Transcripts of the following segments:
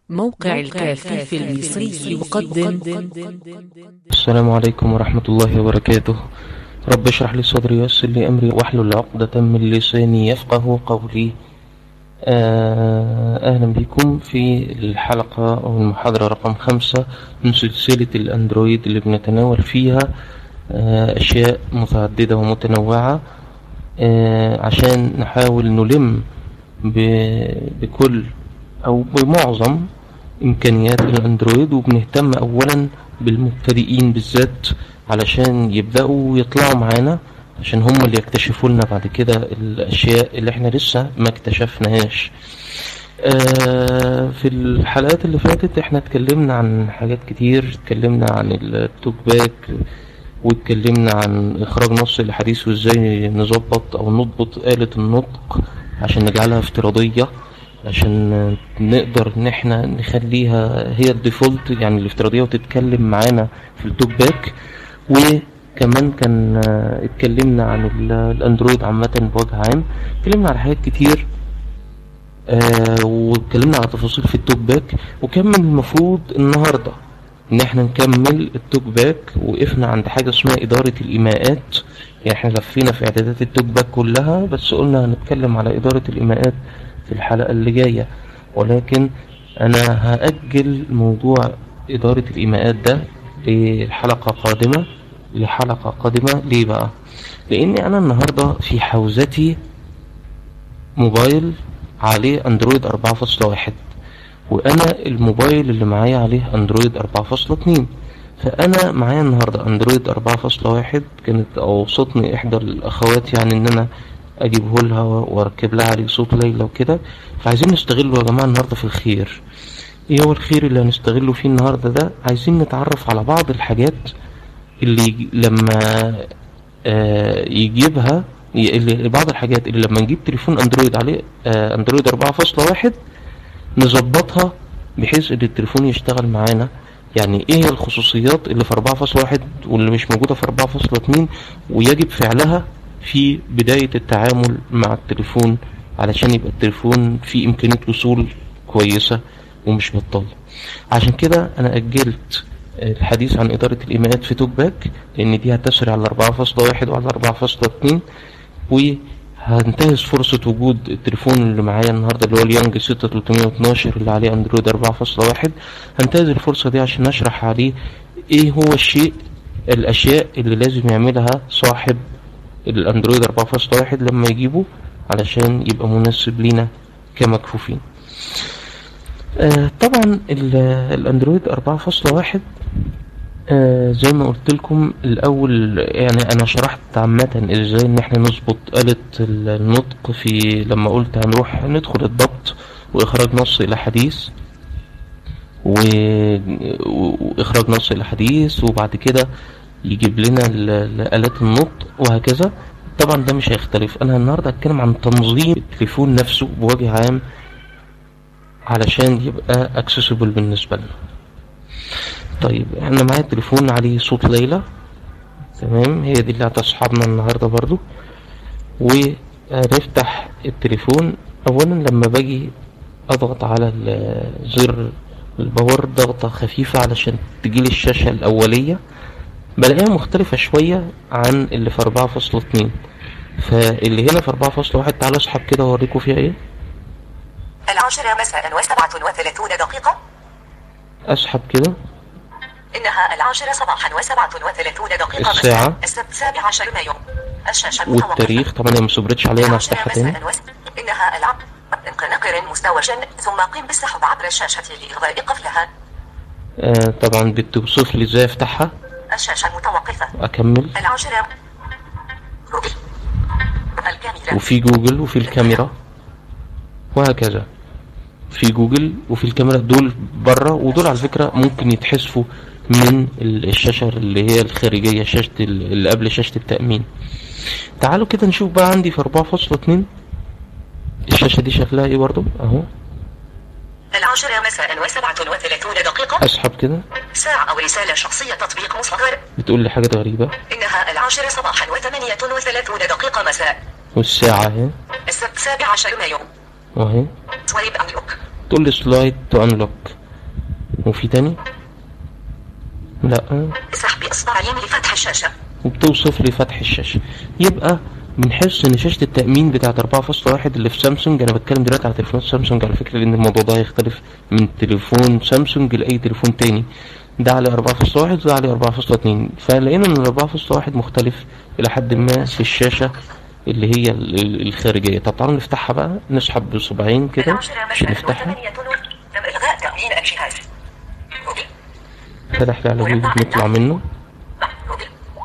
موقع الكافي المصري يقدم السلام عليكم ورحمة الله وبركاته رب اشرح لي صدري ويسر لي أمري واحلل عقدة من لساني يفقه قولي آه، أهلا بكم في الحلقة أو المحاضرة رقم خمسة من سلسلة الأندرويد اللي بنتناول فيها آه، أشياء متعددة ومتنوعة آه، عشان نحاول نلم ب- بكل أو بمعظم إمكانيات الأندرويد وبنهتم أولا بالمبتدئين بالذات علشان يبدأوا يطلعوا معانا عشان هم اللي يكتشفوا لنا بعد كده الأشياء اللي احنا لسه ما اكتشفناهاش آه، في الحلقات اللي فاتت احنا اتكلمنا عن حاجات كتير اتكلمنا عن التوك باك واتكلمنا عن اخراج نص الحديث وازاي نظبط او نضبط آلة النطق عشان نجعلها افتراضية عشان نقدر ان احنا نخليها هي الديفولت يعني الافتراضية وتتكلم معانا في التوك باك وكمان كان آه، اتكلمنا عن ال- الاندرويد عامة بوجه عام اتكلمنا على حاجات كتير آه واتكلمنا على تفاصيل في التوك باك وكان من المفروض النهارده ان احنا نكمل التوك باك وقفنا عند حاجه اسمها اداره الايماءات يعني احنا لفينا في اعدادات التوك باك كلها بس قلنا هنتكلم على اداره الايماءات في الحلقه اللي جايه ولكن انا هاجل موضوع اداره الايماءات ده لحلقه قادمه لحلقه قادمه ليه بقى لاني انا النهارده في حوزتي موبايل عليه اندرويد 4.1 وانا الموبايل اللي معايا عليه اندرويد 4.2 فانا معايا النهارده اندرويد 4.1 كانت اوصتني احدى الاخوات يعني ان انا اجيبه لها واركب لها عليه صوت ليلى وكده فعايزين نستغله يا جماعه النهارده في الخير ايه هو الخير اللي هنستغله فيه النهارده ده عايزين نتعرف على بعض الحاجات اللي يجي- لما آه، يجيبها ي- اللي بعض الحاجات اللي لما نجيب تليفون اندرويد عليه آه، اندرويد 4.1 نظبطها بحيث ان التليفون يشتغل معانا يعني ايه هي الخصوصيات اللي في 4.1 واللي مش موجودة في 4.2 ويجب فعلها في بداية التعامل مع التليفون علشان يبقى التليفون فيه امكانية وصول كويسة ومش بطال عشان كده انا اجلت الحديث عن إدارة الإيميلات في توك باك لأن دي هتسري على 4.1 وعلى 4.2 وهنتهز فرصة وجود التليفون اللي معايا النهاردة اللي هو اليانج 6312 اللي عليه اندرويد 4.1 هنتهز الفرصة دي عشان نشرح عليه ايه هو الشيء الاشياء اللي لازم يعملها صاحب الاندرويد 4.1 لما يجيبه علشان يبقى مناسب لينا كمكفوفين آه طبعا ال- الاندرويد 4.1 آه زي ما قلت لكم الاول يعني انا شرحت عامه ازاي ان احنا نظبط آلة النطق في لما قلت هنروح ندخل الضبط واخراج نص الى حديث و... واخراج نص الى حديث وبعد كده يجيب لنا ال- ال- آلات النطق وهكذا طبعا ده مش هيختلف انا النهارده هتكلم عن تنظيم التليفون نفسه بوجه عام علشان يبقى اكسسبل بالنسبه لنا طيب احنا معايا تليفون عليه صوت ليلى تمام هي دي اللي هتصحابنا النهارده برضو ونفتح التليفون اولا لما باجي اضغط على ال- زر الباور ضغطة خفيفة علشان تجيلي الشاشة الأولية بلاقيها مختلفة شوية عن اللي في 4.2 فاللي هنا في 4.1 تعالوا اسحب كده واوريكم فيها ايه العاشرة مساء وسبعة وثلاثون دقيقة اسحب كده إنها العاشرة صباحا وسبعة وثلاثون دقيقة الساعة. مساء السبت سابع عشر مايو الشاشة المتوقفة والتاريخ طبعا هي ما صبرتش عليا انا العاشرة هفتحها تاني مساء وس... إنها العب نقر مستوجا ثم قم بالسحب عبر الشاشة لإغضاء قفلها آه طبعا بتوصف لي ازاي افتحها الشاشة المتوقفة اكمل العاشرة جوجل الكاميرا وفي جوجل وفي الكاميرا وهكذا في جوجل وفي الكاميرا دول بره ودول على فكرة ممكن يتحذفوا من ال- الشاشة اللي هي الخارجية شاشة ال- اللي قبل شاشة التأمين تعالوا كده نشوف بقى عندي في 4.2 الشاشة دي شكلها ايه برضو اهو العاشرة مساء وسبعة وثلاثون دقيقة اسحب كده ساعة أو رسالة شخصية تطبيق مصغر بتقول لي حاجات غريبة إنها العاشرة صباحا وثمانية وثلاثون دقيقة مساء والساعة اهي السبت سابع عشر مايو اهي سويب أنلوك تقول لي سلايد تو انلوك وفي تاني لا سحب إصبعين لفتح الشاشة وبتوصف لي فتح الشاشة يبقى بنحس ان شاشة التأمين بتاعت 4.1 اللي في سامسونج انا بتكلم دلوقتي على تليفونات سامسونج على فكرة لان الموضوع ده هيختلف من تليفون سامسونج لأي تليفون تاني ده عليه 4.1 وده عليه 4.2 فلقينا ان ال 4.1 مختلف الى حد ما في الشاشة اللي هي ال- ال- الخارجية طب تعالوا نفتحها بقى نسحب بصباعين كده العاشرة عشان مساء نفتحها وثمانية نور تم إلغاء تأمين الجهاز جوجل فتح لي على جوجل نطلع منه جوجل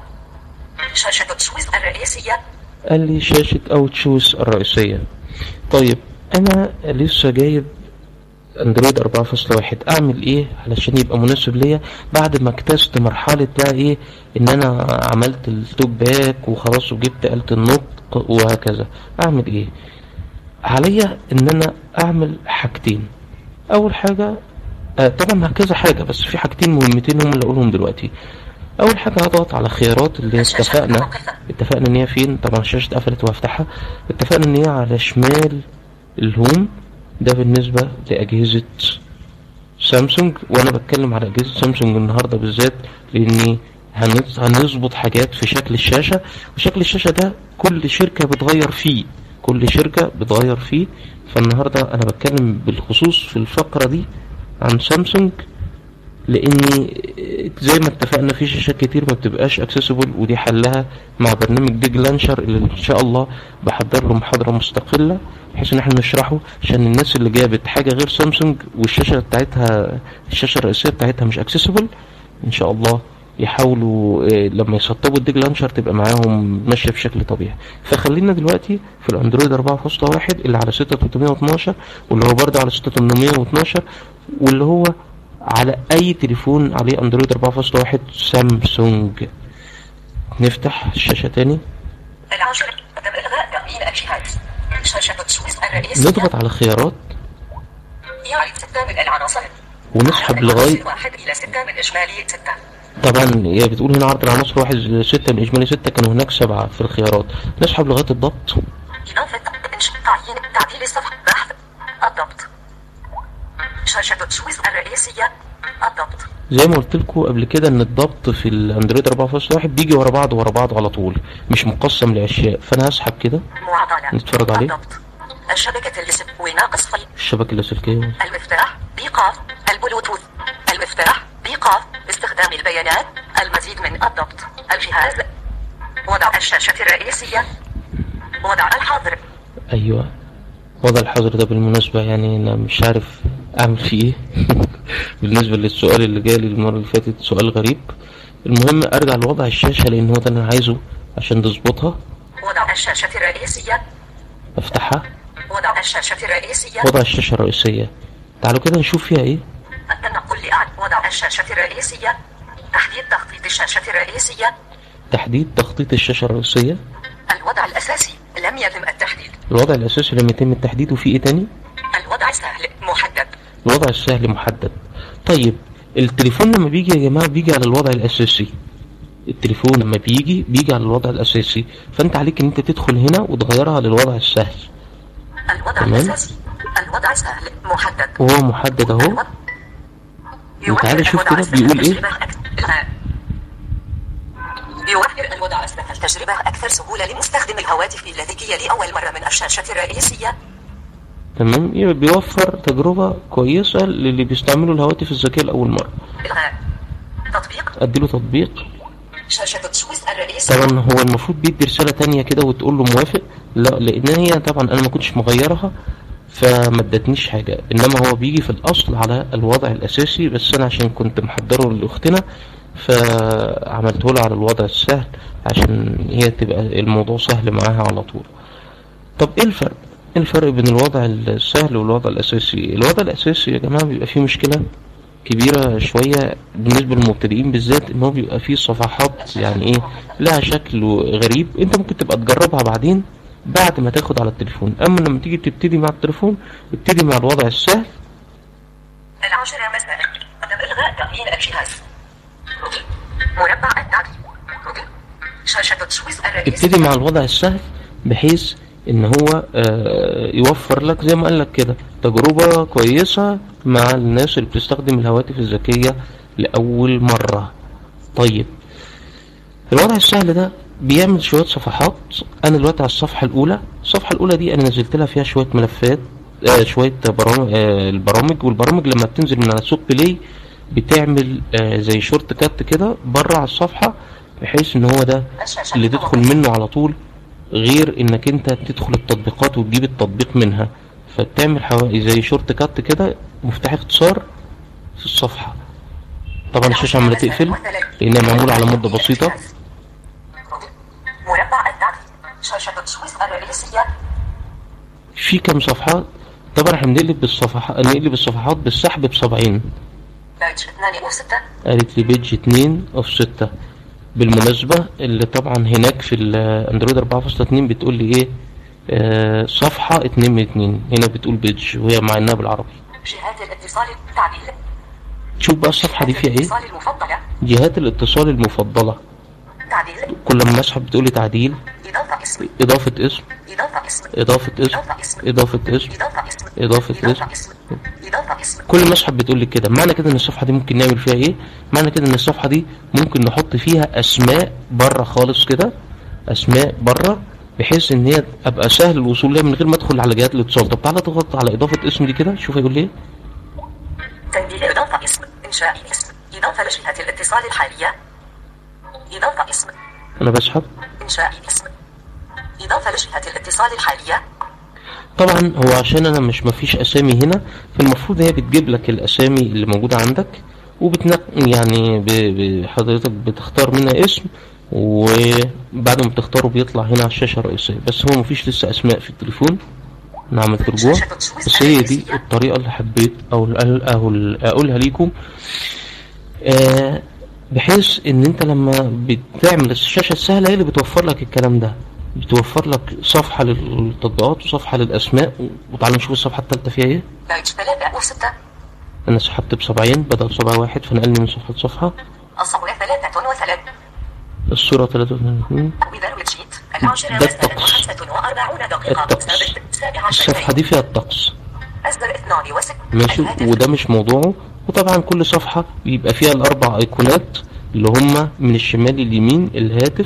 شاشة سويس الرئيسية قال لي شاشة اوت تشوز الرئيسية طيب انا لسه جايب اندرويد 4.1 اعمل ايه علشان يبقى مناسب ليا بعد ما اكتست مرحلة بقى ايه ان انا عملت التوك باك وخلاص وجبت آلة النطق وهكذا اعمل ايه عليا ان انا اعمل حاجتين اول حاجة آه طبعا كذا حاجة بس في حاجتين مهمتين هم اللي اقولهم دلوقتي اول حاجة هضغط على خيارات اللي اتفقنا اتفقنا ان هي فين طبعا الشاشة اتقفلت وهفتحها اتفقنا ان هي على شمال الهوم ده بالنسبة لأجهزة سامسونج وانا بتكلم على أجهزة سامسونج النهاردة بالذات لاني هنز- هنظبط حاجات في شكل الشاشة وشكل الشاشة ده كل شركة بتغير فيه كل شركة بتغير فيه فالنهاردة انا بتكلم بالخصوص في الفقرة دي عن سامسونج لاني زي ما اتفقنا في شاشات كتير ما بتبقاش اكسسبل ودي حلها مع برنامج ديج لانشر اللي ان شاء الله بحضر له محاضره مستقله بحيث ان احنا نشرحه عشان الناس اللي جابت حاجه غير سامسونج والشاشه بتاعتها الشاشه الرئيسيه بتاعتها مش اكسسبل ان شاء الله يحاولوا آه، لما يسطبوا الديج لانشر تبقى معاهم ماشيه بشكل طبيعي فخلينا دلوقتي في الاندرويد 4.1 اللي على 6312 واللي هو برضه على 6812 واللي هو على اي تليفون عليه اندرويد 4.1 سامسونج نفتح الشاشة تاني العاشرة تم إلغاء تأمين الجهاز شاشة سويس الرئيسية نضغط على خيارات يعرض ستة من العناصر ونسحب عدد لغاية العناصر واحد إلى ستة من إجمالي ستة طبعا هي بتقول هنا عرض العناصر واحد ستة من اجمالي ستة كانوا هناك سبعة في الخيارات نسحب لغاية الضبط إضافة إنشاء تعيين تعديل الصفحة بحث الضبط شاشة سويس الرئيسية الضبط زي ما قلت لكم قبل كده ان الضبط في الاندرويد 4.1 بيجي ورا بعض ورا بعض على طول مش مقسم لاشياء فانا هسحب كده معضلة نتفرج عليه. الضبط الشبكة اللاسلكية وناقص في الشبكة اللاسلكية المفتاح بإيقاف البلوتوث المفتاح بإيقاف استخدام البيانات المزيد من الضبط الجهاز وضع الشاشة الرئيسية وضع الحظر ايوه وضع الحظر ده بالمناسبة يعني انا مش عارف اعمل فيه ايه بالنسبة للسؤال اللي جالي المرة اللي فاتت سؤال غريب المهم ارجع لوضع الشاشة لان هو ده اللي انا عايزه عشان تظبطها وضع الشاشة الرئيسية افتحها وضع الشاشة الرئيسية وضع الشاشة الرئيسية تعالوا كده نشوف فيها ايه التنقل لأعلى وضع الشاشة الرئيسية تحديد تخطيط الشاشة الرئيسية تحديد تخطيط الشاشة الرئيسية الوضع الأساسي لم يتم التحديد الوضع الاساسي لم يتم التحديد وفي ايه تاني الوضع سهل محدد الوضع السهل محدد طيب التليفون لما بيجي يا جماعة بيجي على الوضع الأساسي التليفون لما بيجي بيجي على الوضع الأساسي فأنت عليك إن أنت تدخل هنا وتغيرها للوضع السهل الوضع تمام. الأساسي الوضع سهل محدد وهو محدد أهو الوضع وتعالى شوف الوضع كده السهل بيقول إيه؟ تجربة أكثر- يوفر الوضع أسهل تجربة أكثر سهولة لمستخدم الهواتف الذكية لأول مرة من الشاشة الرئيسية تمام يبقى بيوفر تجربة كويسة للي بيستعملوا الهواتف الذكية لأول مرة إلغاء تطبيق أديله تطبيق شاشة سويس الرئيسية طبعا هو المفروض بيدي رسالة تانية كده وتقول له موافق لا لأن هي طبعا أنا ما كنتش مغيرها فما ادتنيش حاجة إنما هو بيجي في الأصل على الوضع الأساسي بس أنا عشان كنت محضره لأختنا فعملته لها على الوضع السهل عشان هي تبقى الموضوع سهل معاها على طول طب ايه الفرق ايه الفرق بين الوضع السهل والوضع الاساسي الوضع الاساسي يا جماعة بيبقى فيه مشكلة كبيرة شوية بالنسبة للمبتدئين بالذات ان هو بيبقى فيه صفحات يعني ايه لها شكل غريب انت ممكن تبقى تجربها بعدين بعد ما تاخد على التليفون اما لما تيجي تبتدي مع التليفون ابتدي مع الوضع السهل العاشرة مساء تم إلغاء تأمين الجهاز مربع التعديل شاشة سويس الرئيسية ابتدي مع الوضع السهل بحيث ان هو آه، يوفر لك زي ما قال لك كده تجربة كويسة مع الناس اللي بتستخدم الهواتف الذكية لأول مرة طيب الوضع السهل ده بيعمل شوية صفحات انا دلوقتي على الصفحة الاولى الصفحة الاولى دي انا نزلت لها فيها شوية ملفات آه شوية برامج آه البرامج والبرامج لما بتنزل من على سوق بلاي بتعمل آه زي شورت كات كده بره على الصفحة بحيث ان هو ده الشاشة اللي تدخل منه على طول غير انك انت تدخل التطبيقات وتجيب التطبيق منها فبتعمل حوالي زي شورت كات كده مفتاح اختصار في الصفحة طبعا الشاشة عمالة تقفل لانها معمولة على مدة بسيطة مربع التعريف شاشة تشخيص الرئيسية في كام صفحة طبعا احنا بنقلب بالصفحة نقلب الصفحات بالسحب بسبعين بيج 2 و6 قالت لي بيج اتنين اوف ستة بالمناسبة اللي طبعا هناك في الاندرويد اربعة فاصلة اتنين بتقول لي ايه آه صفحة اتنين من اتنين هنا بتقول بيج وهي مع انها بالعربي جهات الاتصال تعديل شوف بقى الصفحة دي فيها ايه الاتصال المفضلة جهات الاتصال المفضلة تعديل كل ما اسحب بتقول لي تعديل إضافة اسم اضافة اسم إضافة اسم اضافة اسم إضافة اسم اضافة اسم إضافة اسم إضافة اسم. إضافة اسم إضافة اسم كل ما اسحب بتقول لي كده معنى كده ان الصفحة دي ممكن نعمل فيها ايه معنى كده ان الصفحة دي ممكن نحط فيها اسماء بره خالص كده اسماء بره بحيث ان هي ابقى سهل الوصول لها من غير ما ادخل على جهات الاتصال طب تعالى تضغط على اضافة اسم دي كده شوف هيقول لي ايه تنبيه إضافة اسم إنشاء اسم إضافة لجهة الاتصال الحالية إضافة اسم انا بسحب إنشاء اسم إضافة لجهة الاتصال الحالية طبعا هو عشان انا مش مفيش اسامي هنا فالمفروض هي بتجيب لك الاسامي اللي موجودة عندك وبتنق يعني ب- ب- حضرتك بتختار منها اسم وبعد ما بتختاره بيطلع هنا على الشاشة الرئيسية بس هو مفيش لسه اسماء في التليفون انا عملت رجوع بس هي دي الطريقة اللي حبيت او ال- او ال- اقولها ليكم آه بحيث ان انت لما بتعمل الشاشة السهلة هي اللي بتوفر لك الكلام ده بتوفر لك صفحة للتطبيقات وصفحة للاسماء وتعالى نشوف الصفحة التالتة فيها ايه بيج 3 و6 انا سحبت بسبعين بدل سبعة واحد فنقلني من صفحة لصفحة الصور 3 وثلاث الصورة 33 وبرامج شيت العاشرة ده مساء الطقس. وخمسة وأربعون دقيقة الطقس. سابق سابعة الصفحة دي فيها الطقس أصدر اثنان وست ماشي الهاتف. وده مش موضوعه وطبعا كل صفحة بيبقى فيها الأربع أيقونات اللي هما من الشمال لليمين الهاتف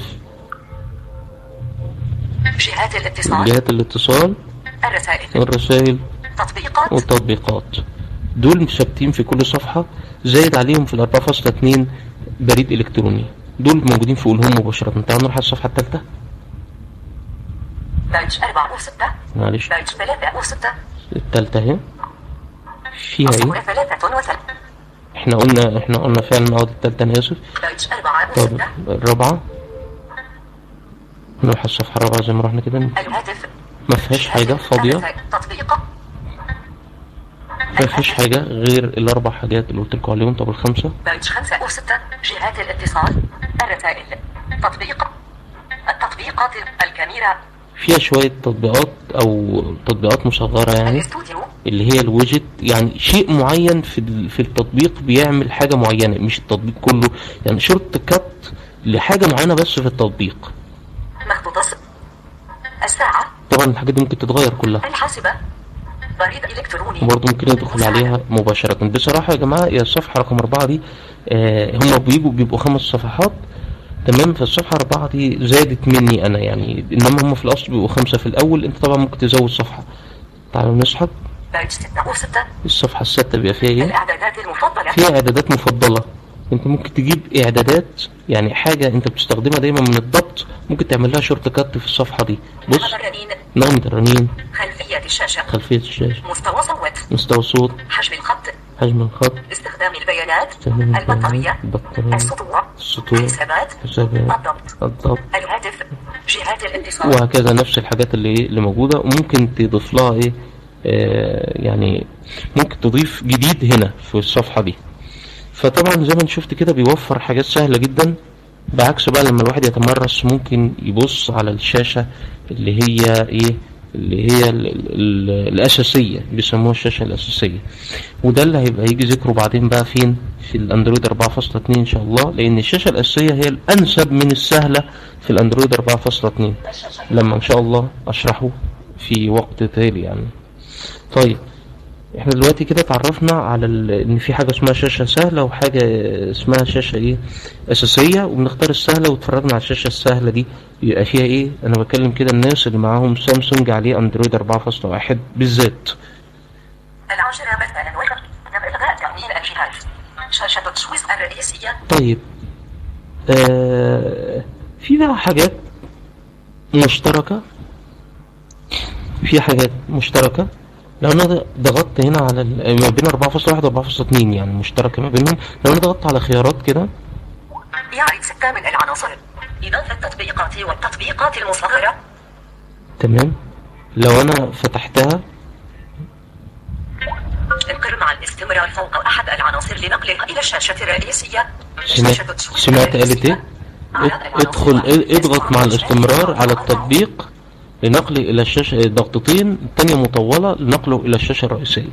جهات الاتصال جهات الاتصال الرسائل الرسائل تطبيقات والتطبيقات دول ثابتين في كل صفحة زايد عليهم في الأربعة فاصلة اتنين بريد إلكتروني دول موجودين في قولهم مباشرة تعالوا نروح على الصفحة التالتة بيج أربعة وستة معلش بيج ثلاثة وستة التالتة اهي فيها الصور ايه ثلاثة وثلاث احنا قلنا احنا قلنا فعلا اه دي التالتة انا اسف بيج أربعة طب وستة الرابعة نروح على الصفحة الرابعة زي ما رحنا كده الهاتف ما فيهاش حاجة فاضية الرسائل. تطبيقات ما فيش حاجة غير الأربع حاجات اللي قلت لكم عليهم طب الخمسة بيج خمسة وستة جهات الاتصال الرسائل تطبيق التطبيقات الكاميرا فيها شوية تطبيقات أو تطبيقات مصغرة يعني الاستوديو اللي هي الويجت يعني شيء معين في ال- في التطبيق بيعمل حاجة معينة مش التطبيق كله يعني شورت كات لحاجة معينة بس في التطبيق مخطوط الص- الساعة طبعا الحاجات دي ممكن تتغير كلها الحاسبة بريد إلكتروني وبرضه ممكن ندخل عليها مباشرة بصراحة يا جماعة يا الصفحة رقم أربعة دي آه هم بيجوا بيبقوا خمس صفحات تمام فالصفحة أربعة دي زادت مني أنا يعني إنما هم في الأصل بيبقوا خمسة في الأول أنت طبعا ممكن تزود صفحة تعالوا نسحب بيج ستة وستة الصفحة الستة بيبقى فيها إيه الإعدادات المفضلة فيها إعدادات مفضلة أنت ممكن تجيب إعدادات يعني حاجة أنت بتستخدمها دايما من الضبط ممكن تعمل لها شورت كات في الصفحة دي بص نغم الرنين نغمة الرنين خلفية الشاشة خلفية الشاشة مستوى صوت مستوى الصوت حجم الخط حجم الخط استخدام البيانات استخدام البطارية البطارية السطوع السطوع حسابات حسابات الضبط الضبط الهاتف جهات الاتصال وهكذا نفس الحاجات اللي ايه اللي موجودة وممكن تضيف لها ايه آه يعني ممكن تضيف جديد هنا في الصفحة دي فطبعا زي ما انت شفت كده بيوفر حاجات سهلة جدا بعكس بقى لما الواحد يتمرس ممكن يبص على الشاشة اللي هي ايه اللي هي ال ال الأساسية بيسموها الشاشة الأساسية وده اللي هيبقى يجي ذكره بعدين بقى فين في الاندرويد 4.2 ان شاء الله لان الشاشة الاساسية هي الانسب من السهلة في الاندرويد 4.2 لما ان شاء الله اشرحه في وقت تالي يعني طيب احنا دلوقتي كده اتعرفنا على ال... ان في حاجة اسمها شاشة سهلة وحاجة اسمها شاشة ايه اساسية وبنختار السهلة واتفرجنا على الشاشة السهلة دي يبقى فيها ايه انا بكلم كده الناس اللي معاهم سامسونج عليه اندرويد 4.1 بالذات العاشرة مثلا وقت إلغاء تأمين الجهاز شاشة التشويش الرئيسية طيب آه في بقى حاجات مشتركة في حاجات مشتركة لو انا ضغطت هنا على ال- ما بين 4.1 و 4.2 يعني مشتركة ما بينهم لو انا ضغطت على خيارات كده يعرض ستة من العناصر إضافة التطبيقات والتطبيقات المصغرة تمام لو انا فتحتها انقر مع الاستمرار فوق أحد العناصر لنقلها إلى الشاشة الرئيسية سمعت شاشة التشويش سمعت قالت ايه عدد ادخل العناصر. اضغط مع الاستمرار على التطبيق لنقله الى الشاشة ضغطتين التانية مطولة لنقله الى الشاشة الرئيسية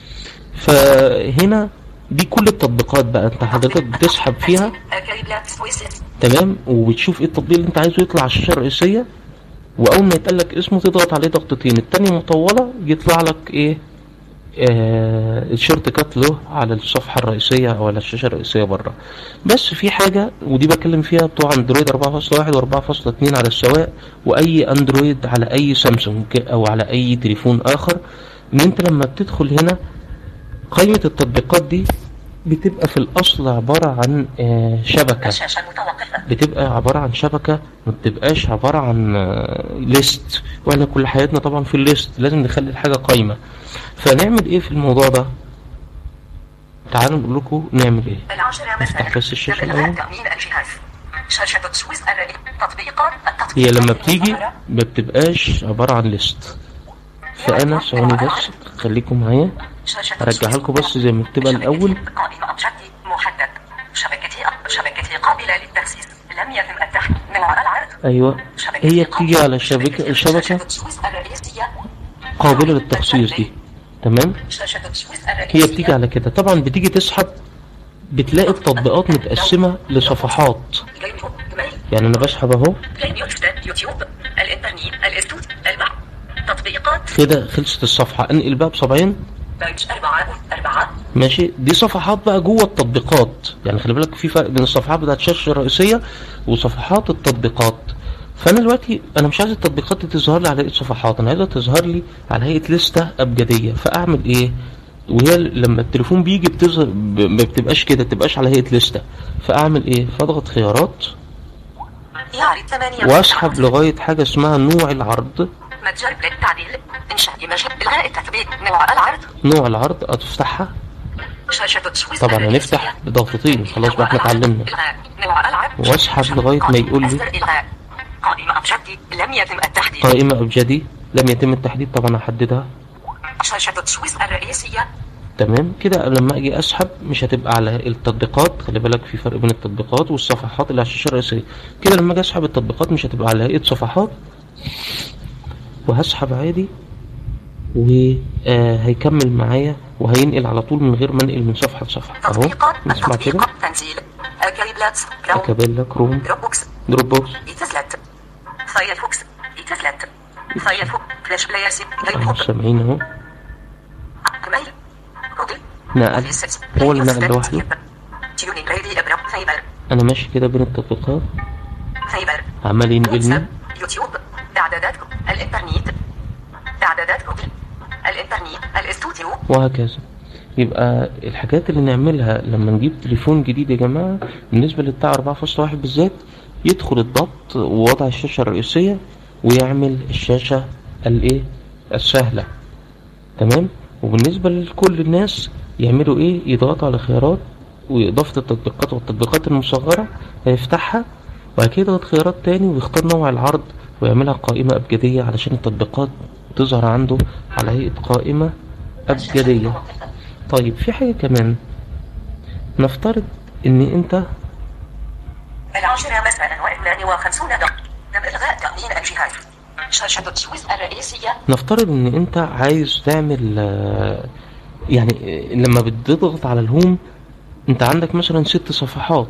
فهنا دي كل التطبيقات بقى انت حضرتك بتسحب فيها كيبلات سويسز تمام وبتشوف ايه التطبيق اللي انت عايزه يطلع على الشاشة الرئيسية واول ما يتقال لك اسمه تضغط عليه ضغطتين التانية مطولة يطلع لك ايه آه الشورت كات له على الصفحة الرئيسية او على الشاشة الرئيسية بره بس في حاجة ودي بكلم فيها بتوع اندرويد 4.1 و4.2 على السواء واي اندرويد على اي سامسونج او على اي تليفون اخر ان انت لما بتدخل هنا قائمة التطبيقات دي بتبقى في الاصل عبارة عن آه شبكة الشاشة المتوقفة بتبقى عبارة عن شبكة ما بتبقاش عبارة عن آه، ليست واحنا كل حياتنا طبعا في الليست لازم نخلي الحاجة قايمة فنعمل ايه في الموضوع ده تعالوا نقول لكم نعمل ايه العاشرة نفتح مثلا بس الشاشة إلغاء الأول. تأمين الجهاز شاشة التشويش الرئيسي تطبيقات التطبيقات هي لما بتيجي المصغرة. ما بتبقاش عبارة عن ليست فانا ثواني بس خليكم معايا شاشة ارجعها لكم بس زي ما بتبقى الاول قائمة أبجدي محدد شبكتي شبكتي قابلة للتخسيس لم يتم التحميل من وراء العرض ايوه شبكتي هي قابلة. بتيجي على الشبكة الشبكة شاشة التشويش الرئيسية قابلة للتخصيص دي تمام شاشة التشويش الرئيسية هي بتيجي على كده طبعا بتيجي تسحب بتلاقي التطبيقات متقسمة لصفحات جيم جميل يعني انا بسحب اهو جيم يوتيوب يوتيوب الإنترنت الاستود البحث تطبيقات كده خلصت الصفحة انقل بقى بصبعين بيج أربعة أربعة ماشي دي صفحات بقى جوه التطبيقات يعني خلي بالك في فرق بين الصفحات بتاعت الشاشة الرئيسية وصفحات التطبيقات فانا دلوقتي انا مش عايز التطبيقات دي تظهر لي على هيئة صفحات انا عايزها تظهر لي على هيئة لستة ابجدية فاعمل ايه وهي لما التليفون بيجي بتظهر ب- ما بتبقاش كده بتبقاش على هيئة لستة فاعمل ايه فاضغط خيارات يعرض ثمانية واسحب لغاية حاجة اسمها نوع العرض متجرب للتعديل إنشاء إيماج إلغاء التثبيت نوع العرض نوع العرض افتحها شاشة تشويش طبعا الرئيسية. هنفتح بضغطتين خلاص بقى احنا اتعلمنا إلغاء نوع العرض واسحب لغاية ما يقول لي أصدر إلغاء قائمة أبجدي لم يتم التحديد قائمة أبجدي لم يتم التحديد طبعا أحددها شاشة تشويش الرئيسية تمام كده لما أجي أسحب مش هتبقى على التطبيقات خلي بالك في فرق بين التطبيقات والصفحات اللي على الشاشة الرئيسية كده لما أجي أسحب التطبيقات مش هتبقى على هيئة صفحات وهسحب عادي وهيكمل معايا وهينقل على طول من غير ما انقل من صفحة لصفحة اهو تطبيقات نسمع كده التطبيقات تنزيل كاريبلات كروم اكابيلا كروم دروب بوكس دروب بوكس إيتزلت فايرفوكس إيتزلت فايرفوكس فلاش بلاير سي جيم اهو هوب سامعين اهو جميل جوجل نقل هو اللي نقل لوحده تيونينج ريدي ابرا فايبر انا ماشي كده بين التطبيقات فايبر عمال ينقلني واتساب يوتيوب اعدادات الانترنت اعدادات جوجل الانترنت الاستوديو وهكذا يبقى الحاجات اللي نعملها لما نجيب تليفون جديد يا جماعة بالنسبة للبتاع 4.1 بالذات يدخل الضبط ووضع الشاشة الرئيسية ويعمل الشاشة الايه السهلة تمام وبالنسبة لكل الناس يعملوا ايه يضغطوا على خيارات وإضافة التطبيقات والتطبيقات المصغرة هيفتحها وبعد كده يضغط خيارات تاني ويختار نوع العرض ويعملها قائمة أبجدية علشان التطبيقات تظهر عنده على هيئة قائمة أبجدية طيب في حاجة كمان نفترض ان انت العاشرة مساء واثنان وخمسون دقيقة تم إلغاء تأمين الجهاز شاشة تشويش الرئيسية نفترض ان انت عايز تعمل آه، يعني آه، لما بتضغط على الهوم انت عندك مثلا ست صفحات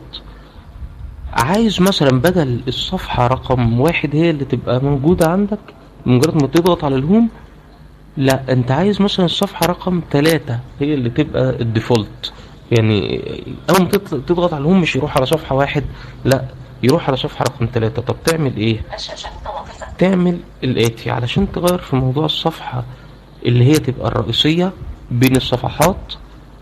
عايز مثلا بدل الصفحة رقم واحد هي اللي تبقى موجودة عندك مجرد ما تضغط على الهوم لا انت عايز مثلا الصفحة رقم ثلاثة هي اللي تبقى الديفولت يعني اول ما تط- تضغط على الهوم مش يروح على صفحة واحد لا يروح على صفحة رقم ثلاثة طب تعمل ايه الشاشة متوقفة تعمل الآتي علشان تغير في موضوع الصفحة اللي هي تبقى الرئيسية بين الصفحات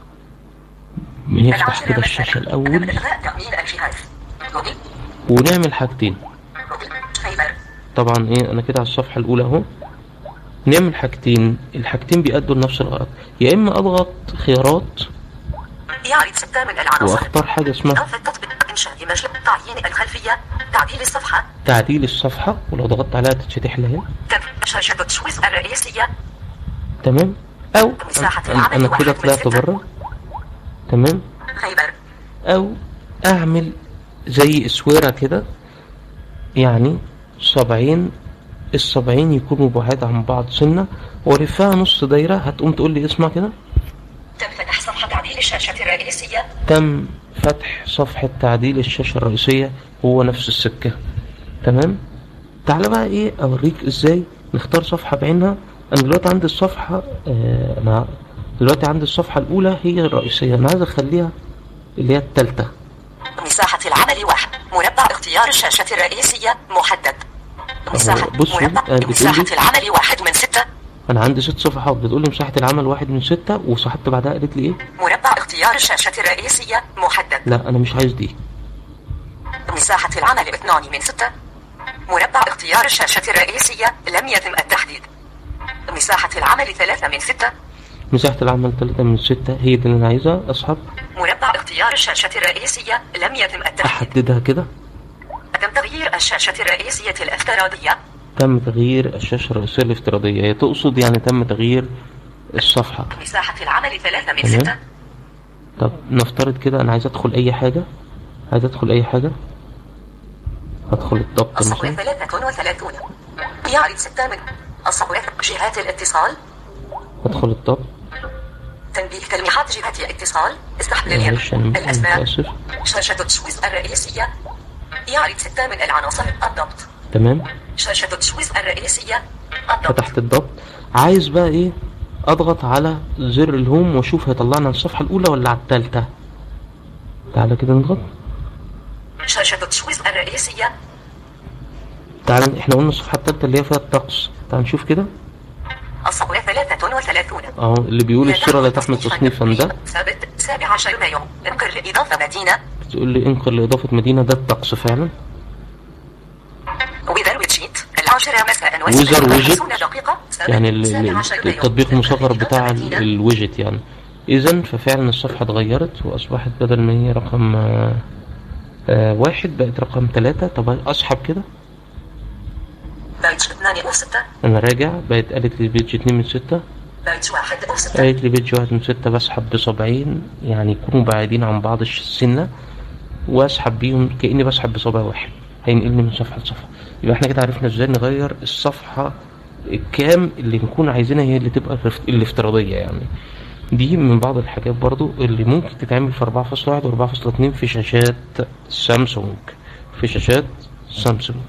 بنفتح العاشرة كده مساء. الشاشة تم الأول إلغاء تأمين الجهاز جوجل ونعمل حاجتين جوجل فايبر طبعا ايه انا كده على الصفحة الأولى اهو نعمل حاجتين الحاجتين بيأدوا لنفس الغرض يا إما أضغط خيارات يعرض ستة من العناصر وأختار حاجة اسمها إضافة تطبيق إنشاء مجلس تعيين الخلفية تعديل الصفحة تعديل الصفحة ولو ضغطت عليها تتفتح لها اهي. تم شاشة تشويز الرئيسية تمام أو مساحة أنا- العمل أنا واحد كده من طلعت ستة. بره تمام فايبر او اعمل زي اسوره كده يعني صبعين الصبعين يكونوا بعاد عن بعض سنه والفها نص دايره هتقوم تقول لي اسمع كده تم فتح صفحة تعديل الشاشة الرئيسية تم فتح صفحه تعديل الشاشه الرئيسيه هو نفس السكه تمام تعالى بقى ايه اوريك ازاي نختار صفحه بعينها انا دلوقتي عندي الصفحه آه انا دلوقتي عندي الصفحه الاولى هي الرئيسيه انا عايز اخليها اللي هي الثالثه مساحة العمل واحد مربع اختيار الشاشة الرئيسية محدد مساحة بصوا، مربع آه، بتقول مساحة لي- العمل واحد من ستة انا عندي ست صفحات بتقول لي مساحه العمل واحد من ستة وصاحبت بعدها قالت لي ايه مربع اختيار الشاشة الرئيسية محدد لا انا مش عايز دي مساحة العمل اثنان من ستة مربع اختيار الشاشة الرئيسية لم يتم التحديد مساحة العمل ثلاثة من ستة مساحه العمل ثلاثة من ستة هي دي اللي انا عايزها اسحب مربع اختيار الشاشة الرئيسية لم يتم التحديد احددها كده تم تغيير الشاشة الرئيسية الافتراضية تم تغيير الشاشه الرئيسيه الافتراضيه هي تقصد يعني تم تغيير الصفحه مساحة العمل ثلاثة من تمام. ستة طب نفترض كده انا عايز ادخل اي حاجه عايز ادخل اي حاجه هدخل الضبط الصفر مثلا ثلاثة وثلاثون يعرض ستة من الصفر جهات الاتصال هدخل الضبط تنبيه تلميحات جهة الاتصال استحمل اليد معلش انا الأسماء متاسف شاشة تشويز الرئيسية يعرض ستة من العناصر الضبط تمام شاشة تشويز الرئيسية الضبط فتحت الضبط عايز بقى ايه اضغط على زر الهوم واشوف هيطلعنا على الصفحه الاولى ولا على الثالثه تعالى كده نضغط شاشة تشويز الرئيسية تعالى احنا قلنا الصفحه الثالثه اللي هي فيها الطقس تعال نشوف كده الصفر ثلاثة وثلاثون اهو اللي بيقول الصوره لا تحمل تصنيفا ده ثابت سابع عشر مايو انقر لإضافة مدينة بتقول لي انقل لاضافه مدينه ده الطقس فعلا ويذر ويدجيت العاشرة مساء ويذر ويدجت. وخمسون دقيقة ثابت يعني ال- سابع ال- عشر مايو. التطبيق انقر المصغر بتاع لإضافة ال- مدينة. الويجت يعني اذا ففعلا الصفحه اتغيرت واصبحت بدل ما هي رقم آه، آه، واحد بقت رقم ثلاثة طب اسحب كده بيج اثنان وستة انا راجع بقت قالت لي بيج اتنين من ستة بيج واحد وستة قالت لي بيج واحد من ستة بسحب بصبعين يعني يكونوا بعيدين عن بعض الش- السنة واسحب بيهم كأني بسحب بصبع واحد هينقلني من صفحة لصفحة يبقى احنا كده عرفنا ازاي نغير الصفحة الكام اللي نكون عايزينها هي اللي تبقى الاف- الافتراضية يعني دي من بعض الحاجات برضو اللي ممكن تتعمل في 4.1 و 4.2 في شاشات سامسونج في شاشات سامسونج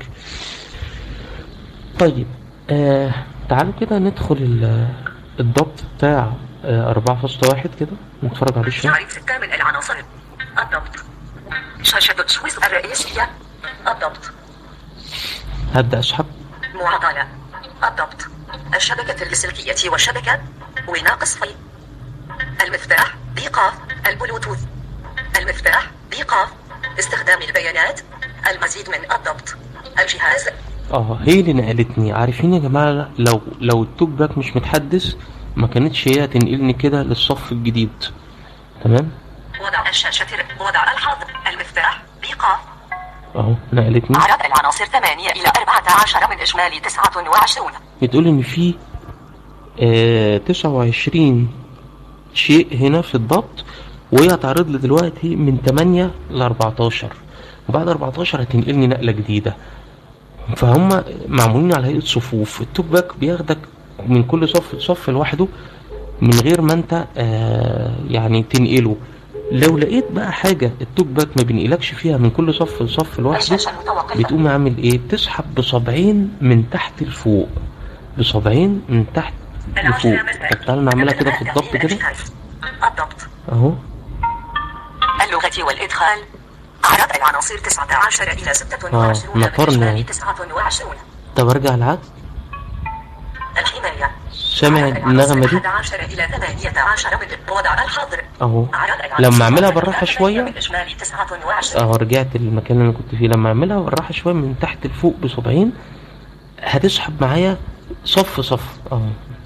طيب آه تعالوا كده ندخل ال- الضبط بتاع آه 4.1 كده نتفرج عليه شوية يعرف ستة من العناصر الضبط شاشة تشويز الرئيسية الضبط هبدأ أسحب معادلة الضبط الشبكة اللاسلكية والشبكة وناقص في المفتاح إيقاف البلوتوث المفتاح إيقاف استخدام البيانات المزيد من الضبط الجهاز اه هي اللي نقلتني عارفين يا جماعة لو لو التوك باك مش متحدث ما كانتش هي هتنقلني كده للصف الجديد تمام وضع الشاشة وضع الحظر المفتاح إيقاف اهو نقلتني عدد العناصر ثمانية إلى أربعة عشر من إجمالي تسعة وعشرون بتقول ان في آه 29 شيء هنا في الضبط وهي هتعرض لي دلوقتي من 8 ل 14 وبعد 14 هتنقلني نقلة جديدة فهم معمولين على هيئة صفوف التوك باك بياخدك من كل صف لصف لوحده من غير ما انت آه يعني تنقله لو لقيت بقى حاجة التوك باك ما بينقلكش فيها من كل صف لصف لوحده الشاشة المتوقفة بتقوم عامل ايه بتسحب بصبعين من تحت لفوق بصبعين من تحت لفوق طب تعالى نعملها كده في الضبط كده الضبط اهو اللغة والإدخال عدد العناصر 19 إلى 26 آه، نطرنا. بالإجمالي 29 طب ارجع العكس الحماية سامع عدد العناصر النغمة دي 11 إلى 18 من وضع الحظر اهو عدد العناصر لما اعملها 11 بالراحة إلى شوية 8 بالإجمالي 29 اهو رجعت للمكان اللي انا كنت فيه لما اعملها بالراحة شوية من تحت لفوق بصبعين هتسحب معايا صف صف اهو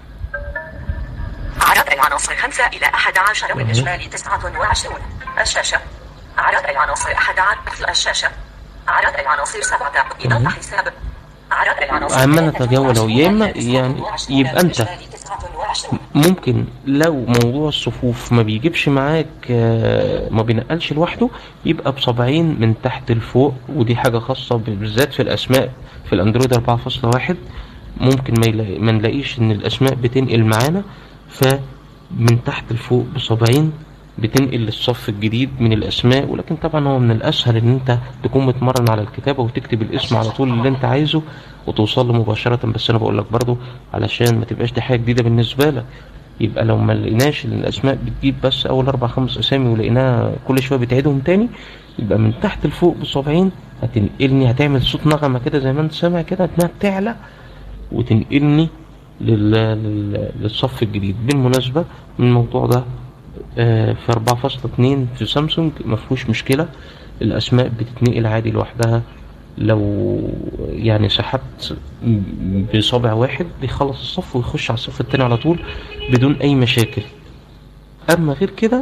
عدد العناصر 5 إلى 11 أهو. بالإجمالي 29 الشاشة عدد العناصر 11 الشاشة عدد العناصر 7 إضافة أهو. حساب عدد العناصر عمال 23 نتجول أهو. يا إما بالإجمالي يعني 29 يبقى أنت بالإجمالي 29. ممكن لو موضوع الصفوف ما بيجيبش معاك آه، ما بينقلش لوحده يبقى بصبعين من تحت لفوق ودي حاجة خاصة ب- بالذات في الأسماء في الأندرويد 4.1 ممكن ما, يلاقي ما نلاقيش إن الأسماء بتنقل معانا فمن تحت لفوق بصبعين بتنقل للصف الجديد من الأسماء ولكن طبعا هو من الأسهل إن أنت تكون متمرن على الكتابة وتكتب الاسم على طول اللي أنت عايزه وتوصل له مباشرة بس أنا بقول لك برضو علشان ما تبقاش دي حاجة جديدة بالنسبة لك يبقى لو ما لقيناش ان الاسماء بتجيب بس اول اربع خمس اسامي ولقيناها كل شويه بتعيدهم تاني يبقى من تحت لفوق بالصابعين هتنقلني هتعمل صوت نغمه كده زي ما انت سامع كده انها بتعلى وتنقلني لل... لل... للصف الجديد بالمناسبه من الموضوع ده آه، في 4.2 في سامسونج ما فيهوش مشكله الاسماء بتتنقل عادي لوحدها لو يعني سحبت بصابع واحد بيخلص الصف ويخش على الصف التاني على طول بدون اي مشاكل اما غير كده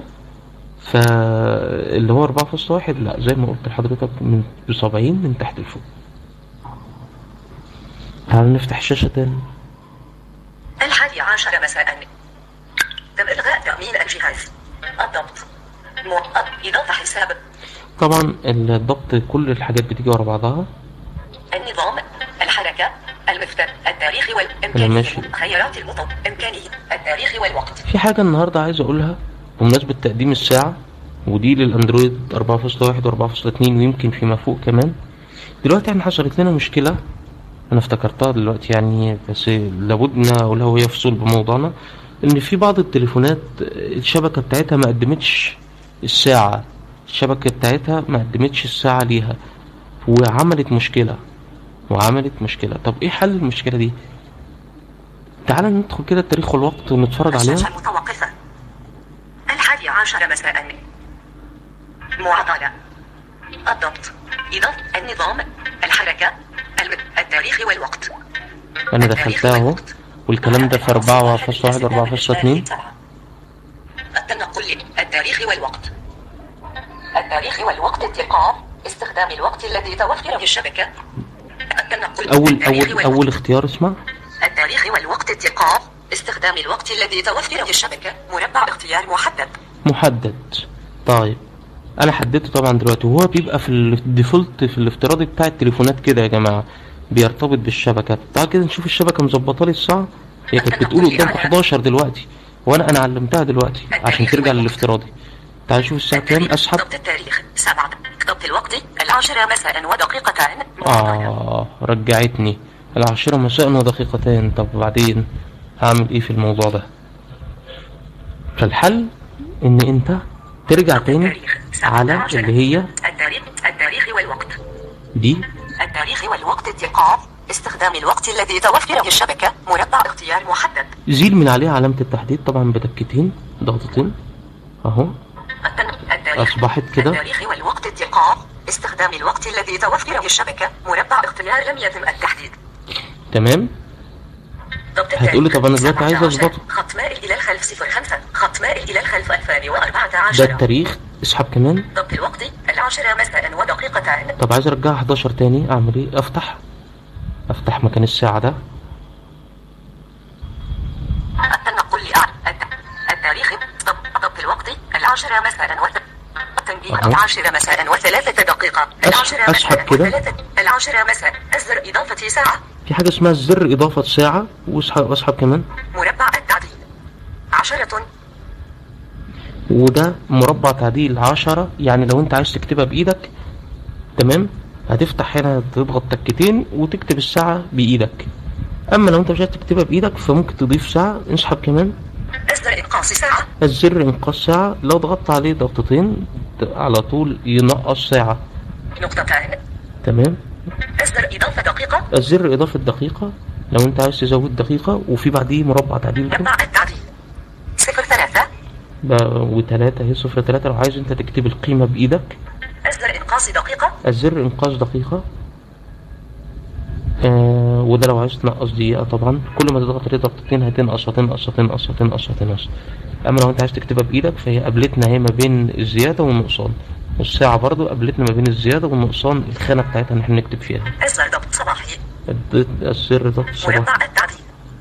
فاللي هو 4.1 لا زي ما قلت لحضرتك من بصابعين من تحت لفوق تعال نفتح الشاشة تاني الحادي عشر مساء تم إلغاء تأمين الجهاز الضبط مؤقت إضافة حساب طبعا الضبط كل الحاجات بتيجي ورا بعضها النظام الحركة المفتاح التاريخ أنا والإمكانية ماشي. خيارات المطب إمكانية التاريخ والوقت في حاجة النهاردة عايز أقولها بمناسبة تقديم الساعة ودي للأندرويد 4.1 و4.2 ويمكن فيما فوق كمان دلوقتي احنا حصلت لنا مشكلة أنا افتكرتها دلوقتي يعني بس لابد إن أقولها وهي في صلب موضوعنا إن في بعض التليفونات الشبكة بتاعتها ما قدمتش الساعة الشبكة بتاعتها ما قدمتش الساعة ليها وعملت مشكلة وعملت مشكلة طب إيه حل المشكلة دي؟ تعال ندخل كده التاريخ والوقت ونتفرج عليها الشاشة المتوقفة الحادي عشر مساء معضلة الضبط إضافة النظام الحركة الم- التاريخ والوقت انا التاريخ دخلتها اهو والوقت. والكلام ده في 4.1 4.2 التنقل التاريخ والوقت التاريخ والوقت اتقاء استخدام الوقت الذي توفر في الشبكة التنقل اول التاريخ اول والوقت. اول اختيار اسمع التاريخ والوقت اتقاء استخدام الوقت الذي توفر في الشبكة مربع اختيار محدد محدد طيب انا حددته طبعا دلوقتي وهو بيبقى في الديفولت في الافتراضي بتاع التليفونات كده يا جماعه بيرتبط بالشبكه تعال كده نشوف الشبكه مظبطه لي الساعه هي كانت بتقول قدامكم 11 دلوقتي وانا انا علمتها دلوقتي عشان ترجع للافتراضي تعال نشوف الساعه كام اسحب ضبط التاريخ سبعة ضبط الوقت العاشرة مساء ودقيقتان اه رجعتني العاشرة مساء ودقيقتين طب بعدين هعمل ايه في الموضوع ده فالحل ان انت ترجع ضبط تاني التاريخ سبعة على عشر. اللي هي التاريخ التاريخ والوقت دي التاريخ والوقت اتقاء استخدام الوقت الذي توفر في الشبكة مربع اختيار محدد زيل من عليها علامة التحديد طبعا بتكتين ضغطتين اهو التن- التاريخ اصبحت كده التاريخ والوقت اتقاء استخدام الوقت الذي توفر في الشبكة مربع اختيار لم يتم التحديد تمام ضبط هتقولي طب أنا دلوقتي عايز 17. أظبطه. خط مائل إلى الخلف 05 خط مائل إلى الخلف 2014 ده التاريخ اسحب كمان ضبط الوقت العاشرة مساء ودقيقتان طب عايز ارجعها 11 تاني اعمل ايه افتح افتح مكان الساعة ده التنقل لأع- الت- التاريخ ضبط ضبط الوقت العاشرة مساء وث... التنبيه أهو. العاشرة مساء وثلاثة دقيقة أس- العاشرة أسحب مساء كده. وثلاثة العاشرة مساء أزر إضافة ساعة في حاجة اسمها زر اضافة ساعة واسحب واسحب كمان مربع التعديل عشرة وده مربع تعديل عشرة يعني لو انت عايز تكتبها بايدك تمام هتفتح هنا تضغط تكتين وتكتب الساعة بايدك اما لو انت مش عايز تكتبها بايدك فممكن تضيف ساعة نسحب كمان أصدر إنقاص ساعة الزر انقاص ساعة لو ضغطت عليه ضغطتين على طول ينقص ساعة نقطتان تمام أصدر إضافة دقيقة الزر اضافة دقيقة لو انت عايز تزود دقيقة وفي بعديه مربع تعديل ده مربع التعديل صفر ثلاثة ب- وتلاتة هي صفر تلاتة لو عايز انت تكتب القيمة بايدك أصدر إنقاص دقيقة الزر انقاص دقيقة آه وده لو عايز تنقص دقيقة طبعا كل ما تضغط عليه ضغطتين هتنقص هتنقص هتنقص هتنقص هتنقص اما لو انت عايز تكتبها بايدك فهي قابلتنا هي ما بين الزيادة والنقصان والساعة برضو قابلتنا ما بين الزيادة والنقصان الخانة بتاعتها ان احنا نكتب فيها أصدر ضبط صباحي الد- الزر ضغط صباحي مربع التعديل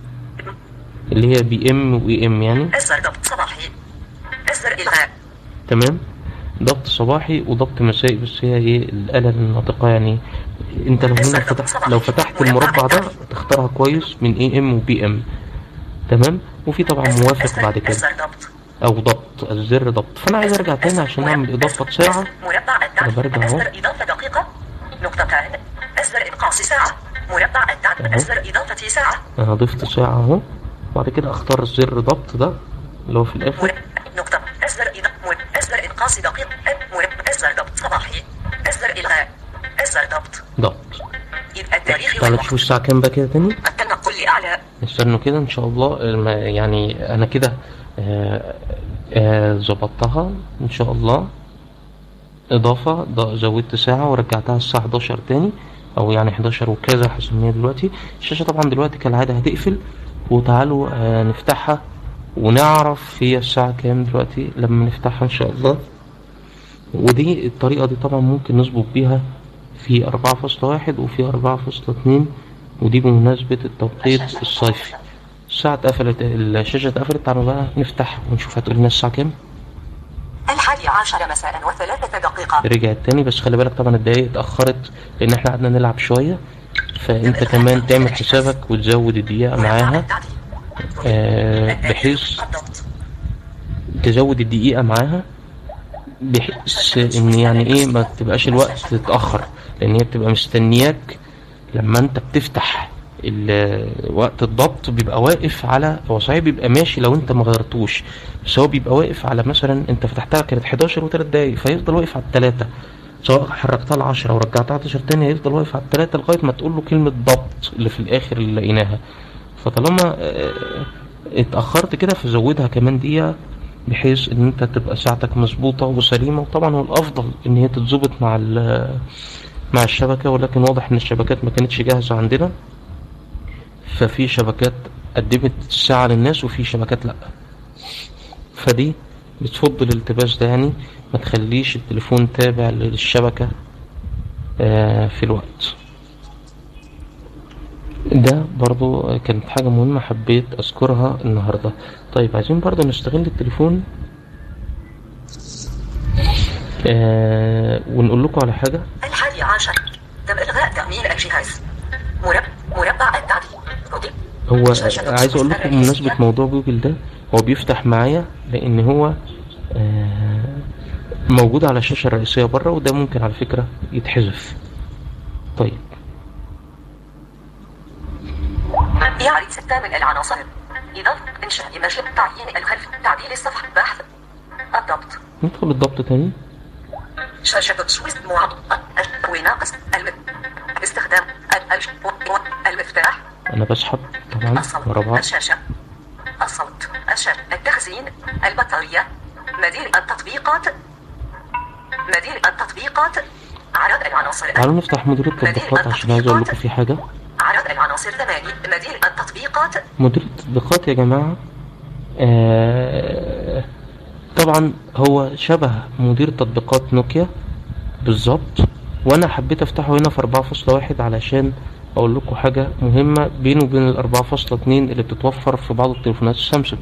اللي هي بي ام واي ام يعني أصدر ضبط صباحي أصدر إلغاء تمام ضبط صباحي وضبط مسائي بس هي ايه الآلة الناطقة يعني انت لو هنا فتحت لو فتحت المربع ده تختارها كويس من اي ام وبي ام تمام وفي طبعا موافق بعد كده أصدر ضبط او ضبط الزر ضبط فانا عايز ارجع تاني عشان اعمل اضافة ساعة مربع التعديل برجع أهو. أصدر إضافة دقيقة نقطتان أصدر إنقاص ساعة مربع التعديل أهو. أصدر إضافة ساعة انا ضفت ساعة اهو بعد كده اختار الزر ضبط ده اللي هو في الاخر مر- نقطة أصدر إضافة مر- أصدر إنقاص دقيقة مر- أصدر ضبط صباحي أصدر إلغاء أصدر ضبط ضبط إذ التاريخ تعالى والوقت نشوف الساعة كام بقى كده تاني التنقل لأعلى استنوا كده ان شاء الله الم- يعني انا كده آه، آه، ظبطتها ان شاء الله اضافة ض- زودت ساعة ورجعتها الساعة 11 تاني او يعني 11 وكذا هسميها دلوقتي الشاشة طبعا دلوقتي كالعادة هتقفل وتعالوا آه، نفتحها ونعرف هي الساعة كام دلوقتي لما نفتحها ان شاء الله ودي الطريقة دي طبعا ممكن نظبط بيها في 4.1 وفي 4.2 ودي بمناسبة التوقيت الصيفي الساعة اتقفلت الشاشة اتقفلت تعالوا بقى نفتح ونشوف هتقول لنا الساعة كام الحادي عشر مساء وثلاثة دقيقة رجعت تاني بس خلي بالك طبعا الدقايق اتأخرت لأن احنا قعدنا نلعب شوية فأنت كمان تعمل حسابك وتزود الدقيقة معاها آه، بحيث الضبط تزود الدقيقة معاها بحيث ان يعني ايه ما تبقاش الوقت تتأخر لان هي بتبقى مستنياك لما انت بتفتح ال- وقت الضبط بيبقى واقف على هو صحيح بيبقى ماشي لو انت ما غيرتوش بس هو بيبقى واقف على مثلا انت فتحتها كانت 11 و3 دقايق فيفضل واقف على الثلاثة سواء حركتها ل 10 ورجعتها 11 تاني هيفضل واقف على الثلاثة لغاية ما تقول له كلمة ضبط اللي في الآخر اللي لقيناها فطالما آه، اتأخرت كده فزودها كمان دقيقة بحيث ان انت تبقى ساعتك مظبوطة وسليمة وطبعا هو الافضل ان هي تتظبط مع ال- مع الشبكة ولكن واضح ان الشبكات ما كانتش جاهزة عندنا ففي شبكات قدمت الساعة للناس وفي شبكات لا فدي بتفضل الالتباس ده يعني ما تخليش التليفون تابع للشبكة آه، في الوقت ده برضو كانت حاجة مهمة حبيت أذكرها النهاردة طيب عايزين برضو نستغل التليفون آه ونقول لكم على حاجة الحادي عشر تم إلغاء تأمين الجهاز مرب... مربع التعديل جوجل. هو شاشة عايز اقول لكم بمناسبة موضوع جوجل ده هو بيفتح معايا لان هو آه، موجود على الشاشة الرئيسية بره وده ممكن على فكرة يتحذف طيب يعرض ستة من العناصر إضافة إنشاء مجلس تعيين الخلف تعديل الصفحة بحث الضبط ندخل الضبط تاني شاشة تشويش معض وناقص الم... استخدام ال- ال- المفتاح انا بسحب طبعا الصوت ورا بعض الشاشة الصوت الشاشة التخزين البطارية مدير التطبيقات مدير التطبيقات عرض العناصر تعالوا نفتح مدير التطبيقات عشان عايز اقول لكم في حاجة عرض العناصر ثمانية مدير التطبيقات مدير التطبيقات يا جماعة آه طبعا هو شبه مدير تطبيقات نوكيا بالظبط وانا حبيت افتحه هنا في 4.1 علشان اقول لكم حاجة مهمة بينه وبين ال 4.2 اللي بتتوفر في بعض التليفونات السامسونج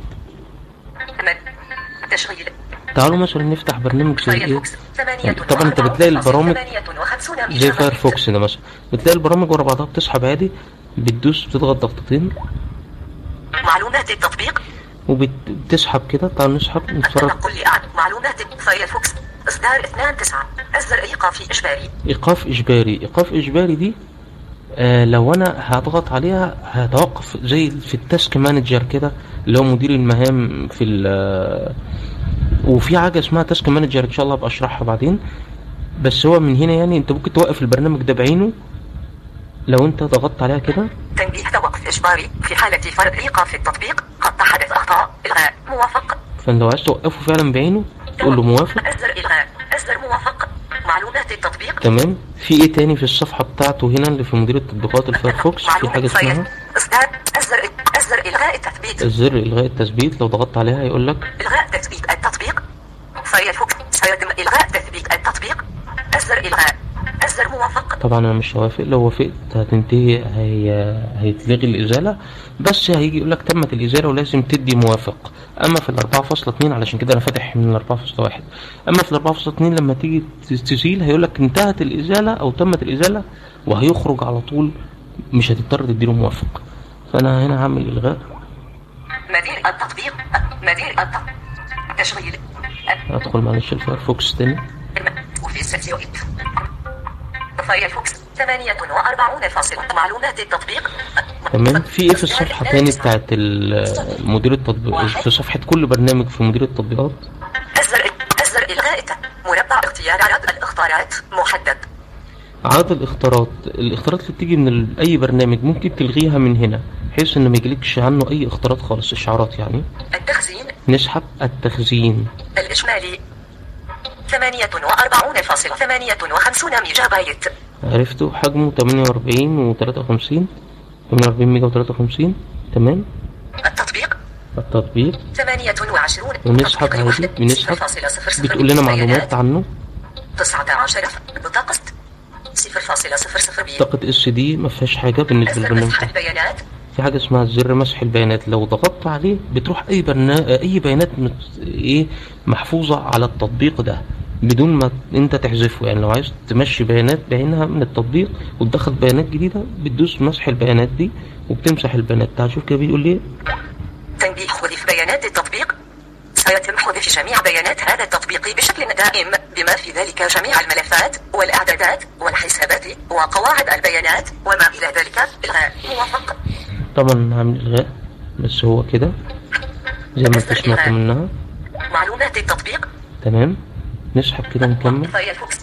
مد- تشغيل تعالوا مثلا نفتح برنامج زي ايه فايرفوكس ثمانية يعني طبعا انت بتلاقي البرامج ثمانية وخمسون زي ميجا فايرفوكس ده مثلا بتلاقي البرامج ورا بعضها بتسحب عادي بتدوس بتضغط ضغطتين معلومات التطبيق وبتسحب كده تعال نسحب نتفرج التنقل لأعلى معلومات فايرفوكس إصدار 2 9 أصدر إيقافي إجباري ايقاف اجباري ايقاف اجباري دي آه لو انا هضغط عليها هتوقف زي في التاسك مانجر كده اللي هو مدير المهام في ال آه، وفي حاجه اسمها تاسك مانجر ان شاء الله ابقى اشرحها بعدين بس هو من هنا يعني انت ممكن توقف البرنامج ده بعينه لو انت ضغطت عليها كده تنبيه توقف إجباري في حالة فرض إيقاف التطبيق قد تحدث أخطاء إلغاء موافق فانت لو عايز توقفه فعلا بعينه تقول له موافق أصدر إلغاء أصدر موافق معلومات التطبيق تمام في ايه تاني في الصفحه بتاعته هنا اللي في مدير التطبيقات الفايرفوكس في حاجه اسمها إصدار أصدر أصدر إلغاء التثبيت الزر الغاء التثبيت لو ضغطت عليها هيقول لك إلغاء تثبيت التطبيق فايرفوكس سيتم إلغاء تثبيت التطبيق أصدر إلغاء أصدر موافق طبعا انا مش هوافق لو وافقت هتنتهي هي... هيتلغي الازاله بس هيجي يقول لك تمت الازاله ولازم تدي موافق اما في ال 4.2 علشان كده انا فاتح من ال 4.1 اما في ال 4.2 لما تيجي تزيل هيقول لك انتهت الازاله او تمت الازاله وهيخرج على طول مش هتضطر تديله موافق فانا هنا هعمل الغاء مدير التطبيق مدير التطبيق تشغيل ادخل معلش الفايرفوكس تاني وفي ستيويت فايرفوكس 48 فاصل معلومات التطبيق تمام في ايه في الصفحه تاني بتاعت ال- مدير التطبيق في صفحه كل برنامج في مدير التطبيقات أصدر أصدر إلغاء الت- مربع اختيار عدد الاختيارات محدد عدد الاختيارات الاختيارات اللي بتيجي من ال- اي برنامج ممكن تلغيها من هنا بحيث ان ما يجيلكش عنه اي اختيارات خالص اشعارات يعني التخزين نسحب التخزين الإجمالي 48.58 ميجا بايت عرفته حجمه 48 و53 48 ميجا و53 تمام التطبيق التطبيق 28 ونسحب تطبيق هذه الوحدة بنسحب 0.00 بتقول لنا معلومات بيانات. عنه 19 بطاقة 0.00 بي طاقة اس دي ما فيهاش حاجة بالنسبة أصدر للبرنامج مسح ده البيانات في حاجة اسمها زر مسح البيانات لو ضغطت عليه بتروح أي برنا... أي بيانات مت... إيه محفوظة على التطبيق ده بدون ما أنت تحذفه يعني لو عايز تمشي بيانات بعينها من التطبيق وتدخل بيانات جديدة بتدوس مسح البيانات دي وبتمسح البيانات تعال شوف كده بيقول ليه تنبيه حذف بيانات التطبيق سيتم حذف جميع بيانات هذا التطبيق بشكل دائم بما في ذلك جميع الملفات والإعدادات والحسابات وقواعد البيانات وما إلى ذلك إلغاء موافق طبعا هعمل إلغاء بس هو كده زي ما انت سمعت منها معلومات التطبيق تمام نسحب كده نكمل فايرفوكس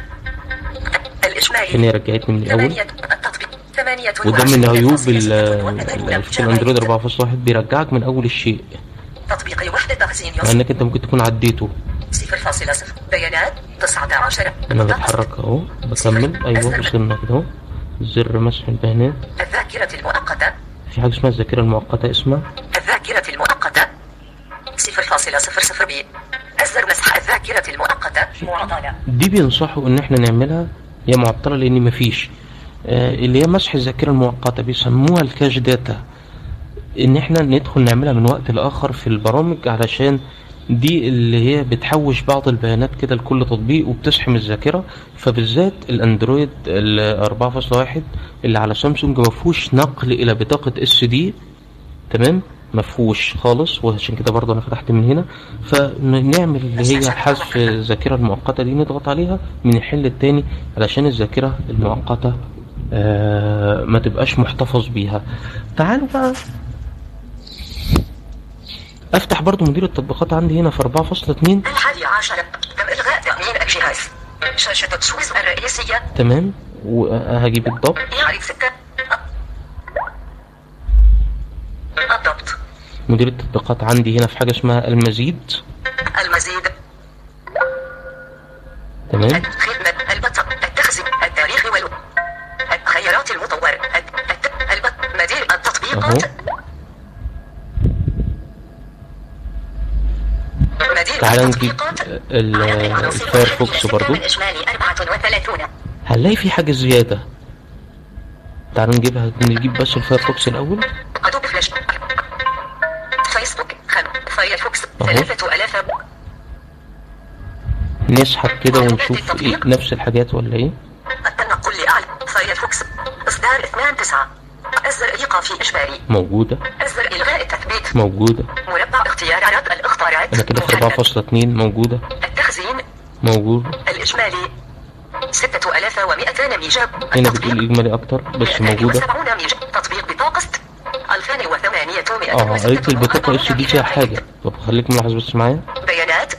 الإجمالي عشان هي رجعتني من الأول ثمانية التطبيق ثمانية وده من عيوب ال- ال ال- في الاندرويد 4.1 بيرجعك من اول الشيء تطبيق وحدة تخزين مع يوصل انك انت ممكن تكون عديته 0.0 بيانات 19 انا بتحرك اهو بكمل ايوه وصلنا كده اهو زر مسح البيانات الذاكرة المؤقتة في حاجه اسمها الذاكره المؤقته اسمها الذاكرة المؤقتة 0.00 بي أصدر مسح الذاكرة المؤقتة معضلة دي بينصحوا ان احنا نعملها هي معطله لان مفيش آه اللي هي مسح الذاكره المؤقته بيسموها الكاش داتا ان احنا ندخل نعملها من وقت لاخر في البرامج علشان دي اللي هي بتحوش بعض البيانات كده لكل تطبيق وبتسحم الذاكره فبالذات الاندرويد ال 4.1 اللي على سامسونج مفهوش نقل الى بطاقه اس دي تمام مفهوش خالص وعشان كده برضه انا فتحت من هنا فنعمل اللي هي حذف الذاكره المؤقته دي نضغط عليها من الحل التاني علشان الذاكره المؤقته آه ما تبقاش محتفظ بيها تعالوا بقى افتح برضو مدير التطبيقات عندي هنا في 4.2 الحادي عشر تم إلغاء تأمين الجهاز شاشة التسويس الرئيسية تمام وهجيب الضبط يعرف ستة الضبط مدير التطبيقات عندي هنا في حاجه اسمها المزيد المزيد تمام خدمة البطء التخزين التاريخ وال الخيارات المطور الت- الت- البط مدير التطبيقات مدير تعال نجيب التطبيقات ال- عدد العناصر الفايرفوكس الوحيدة برضو الإجمالي 34 هنلاقي في حاجه زياده تعال نجيبها نجيب بس الفايرفوكس الاول أدوب فلاش فيسبوك خم فايرفوكس أهو. 3000 نسحب كده ونشوف إيه نفس الحاجات ولا ايه التنقل لأعلى فايرفوكس إصدار 2 9 الزر إيقاف إجباري موجودة الزر إلغاء التثبيت موجودة مربع اختيارات الاختارات أنا كده في محدد. 4.2 موجودة التخزين موجود الإجمالي 6200 ميجا هنا بتقول إجمالي أكتر بس موجودة 70 ميجا تطبيق بطاقة 2800 اه قريت البطاقة اتش دي فيها حاجة طب خليك ملاحظ بس معايا بيانات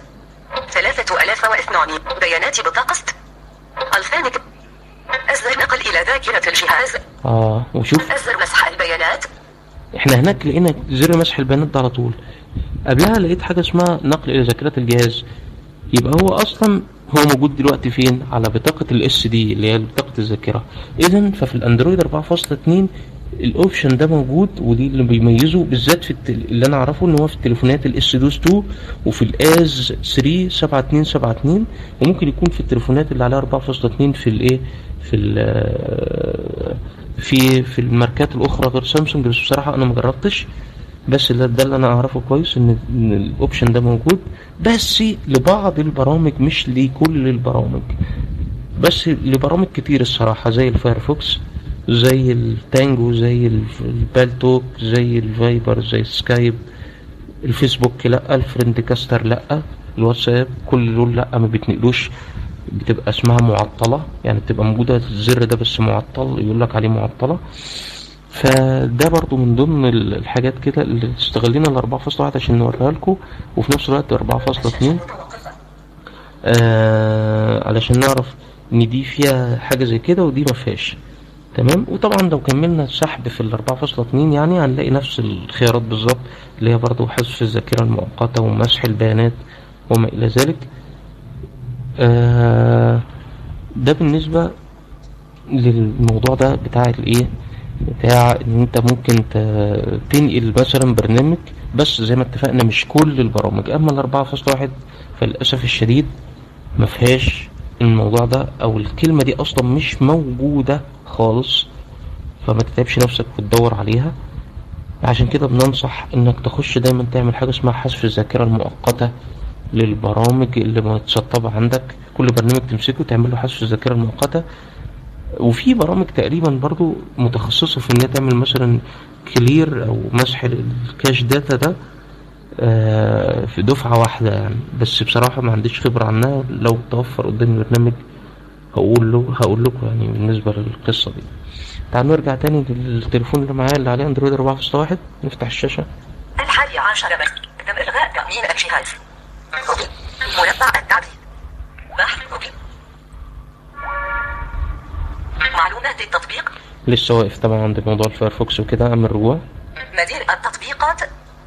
3002 بيانات بطاقة 2000 الزر نقل إلى ذاكرة الجهاز اه وشوف الزر مسح البيانات احنا هناك لقينا زر مسح البيانات ده على طول قبلها لقيت حاجة اسمها نقل الى ذاكرة الجهاز يبقى هو اصلا هو موجود دلوقتي فين على بطاقة الاس دي اللي هي بطاقة الذاكرة اذا ففي الاندرويد 4.2 الاوبشن ده موجود ودي اللي بيميزه بالذات في التل... اللي انا اعرفه ان هو في التليفونات الاس دوس 2 وفي الاز 3 7272 وممكن يكون في التليفونات اللي عليها 4.2 في الايه في ال في في الماركات الاخرى غير سامسونج بس بصراحه انا ما جربتش بس ده, ده اللي انا اعرفه كويس ان ان الاوبشن ده موجود بس لبعض البرامج مش لكل البرامج بس لبرامج كتير الصراحه زي الفايرفوكس زي التانجو زي الف- البالتوك زي الفايبر زي السكايب الفيسبوك لا الفريند كاستر لا الواتساب كل دول لا ما بيتنقلوش بتبقى اسمها معطلة يعني بتبقى موجودة الزر ده بس معطل يقول لك عليه معطلة فده برضو من ضمن ال- الحاجات كده اللي استغلينا ال 4.1 عشان نوريها لكم وفي نفس الوقت 4.2 آه علشان نعرف ان دي فيها حاجة زي كده ودي ما فيهاش تمام وطبعا لو كملنا السحب في ال 4.2 يعني هنلاقي نفس الخيارات بالظبط اللي هي برضو حذف الذاكرة المؤقتة ومسح البيانات وما إلى ذلك آه ده بالنسبة للموضوع ده بتاع الايه بتاع ان انت ممكن ت- تنقل مثلا برنامج بس زي ما اتفقنا مش كل البرامج اما الاربعة فاصلة واحد فللاسف الشديد ما فيهاش الموضوع ده او الكلمة دي اصلا مش موجودة خالص فما تتعبش نفسك وتدور عليها عشان كده بننصح انك تخش دايما تعمل حاجة اسمها حذف الذاكرة المؤقتة للبرامج اللي متسطبة عندك كل برنامج تمسكه تعمل له حذف الذاكرة المؤقتة وفي برامج تقريبا برضو متخصصة في انها تعمل مثلا كلير او مسح الكاش داتا ده آه، في دفعة واحدة يعني بس بصراحة ما عنديش خبرة عنها لو توفر قدامي البرنامج هقول له هقول لكم يعني بالنسبة للقصة دي تعالوا نرجع تاني للتليفون اللي معايا اللي عليه اندرويد 4.1 نفتح الشاشة الحادي عشر بس تم إلغاء تأمين الجهاز جوجل مربع التعديل بحث جوجل معلومات التطبيق لسه واقف طبعا عند موضوع الفايرفوكس وكده اعمل رجوع مدير التطبيقات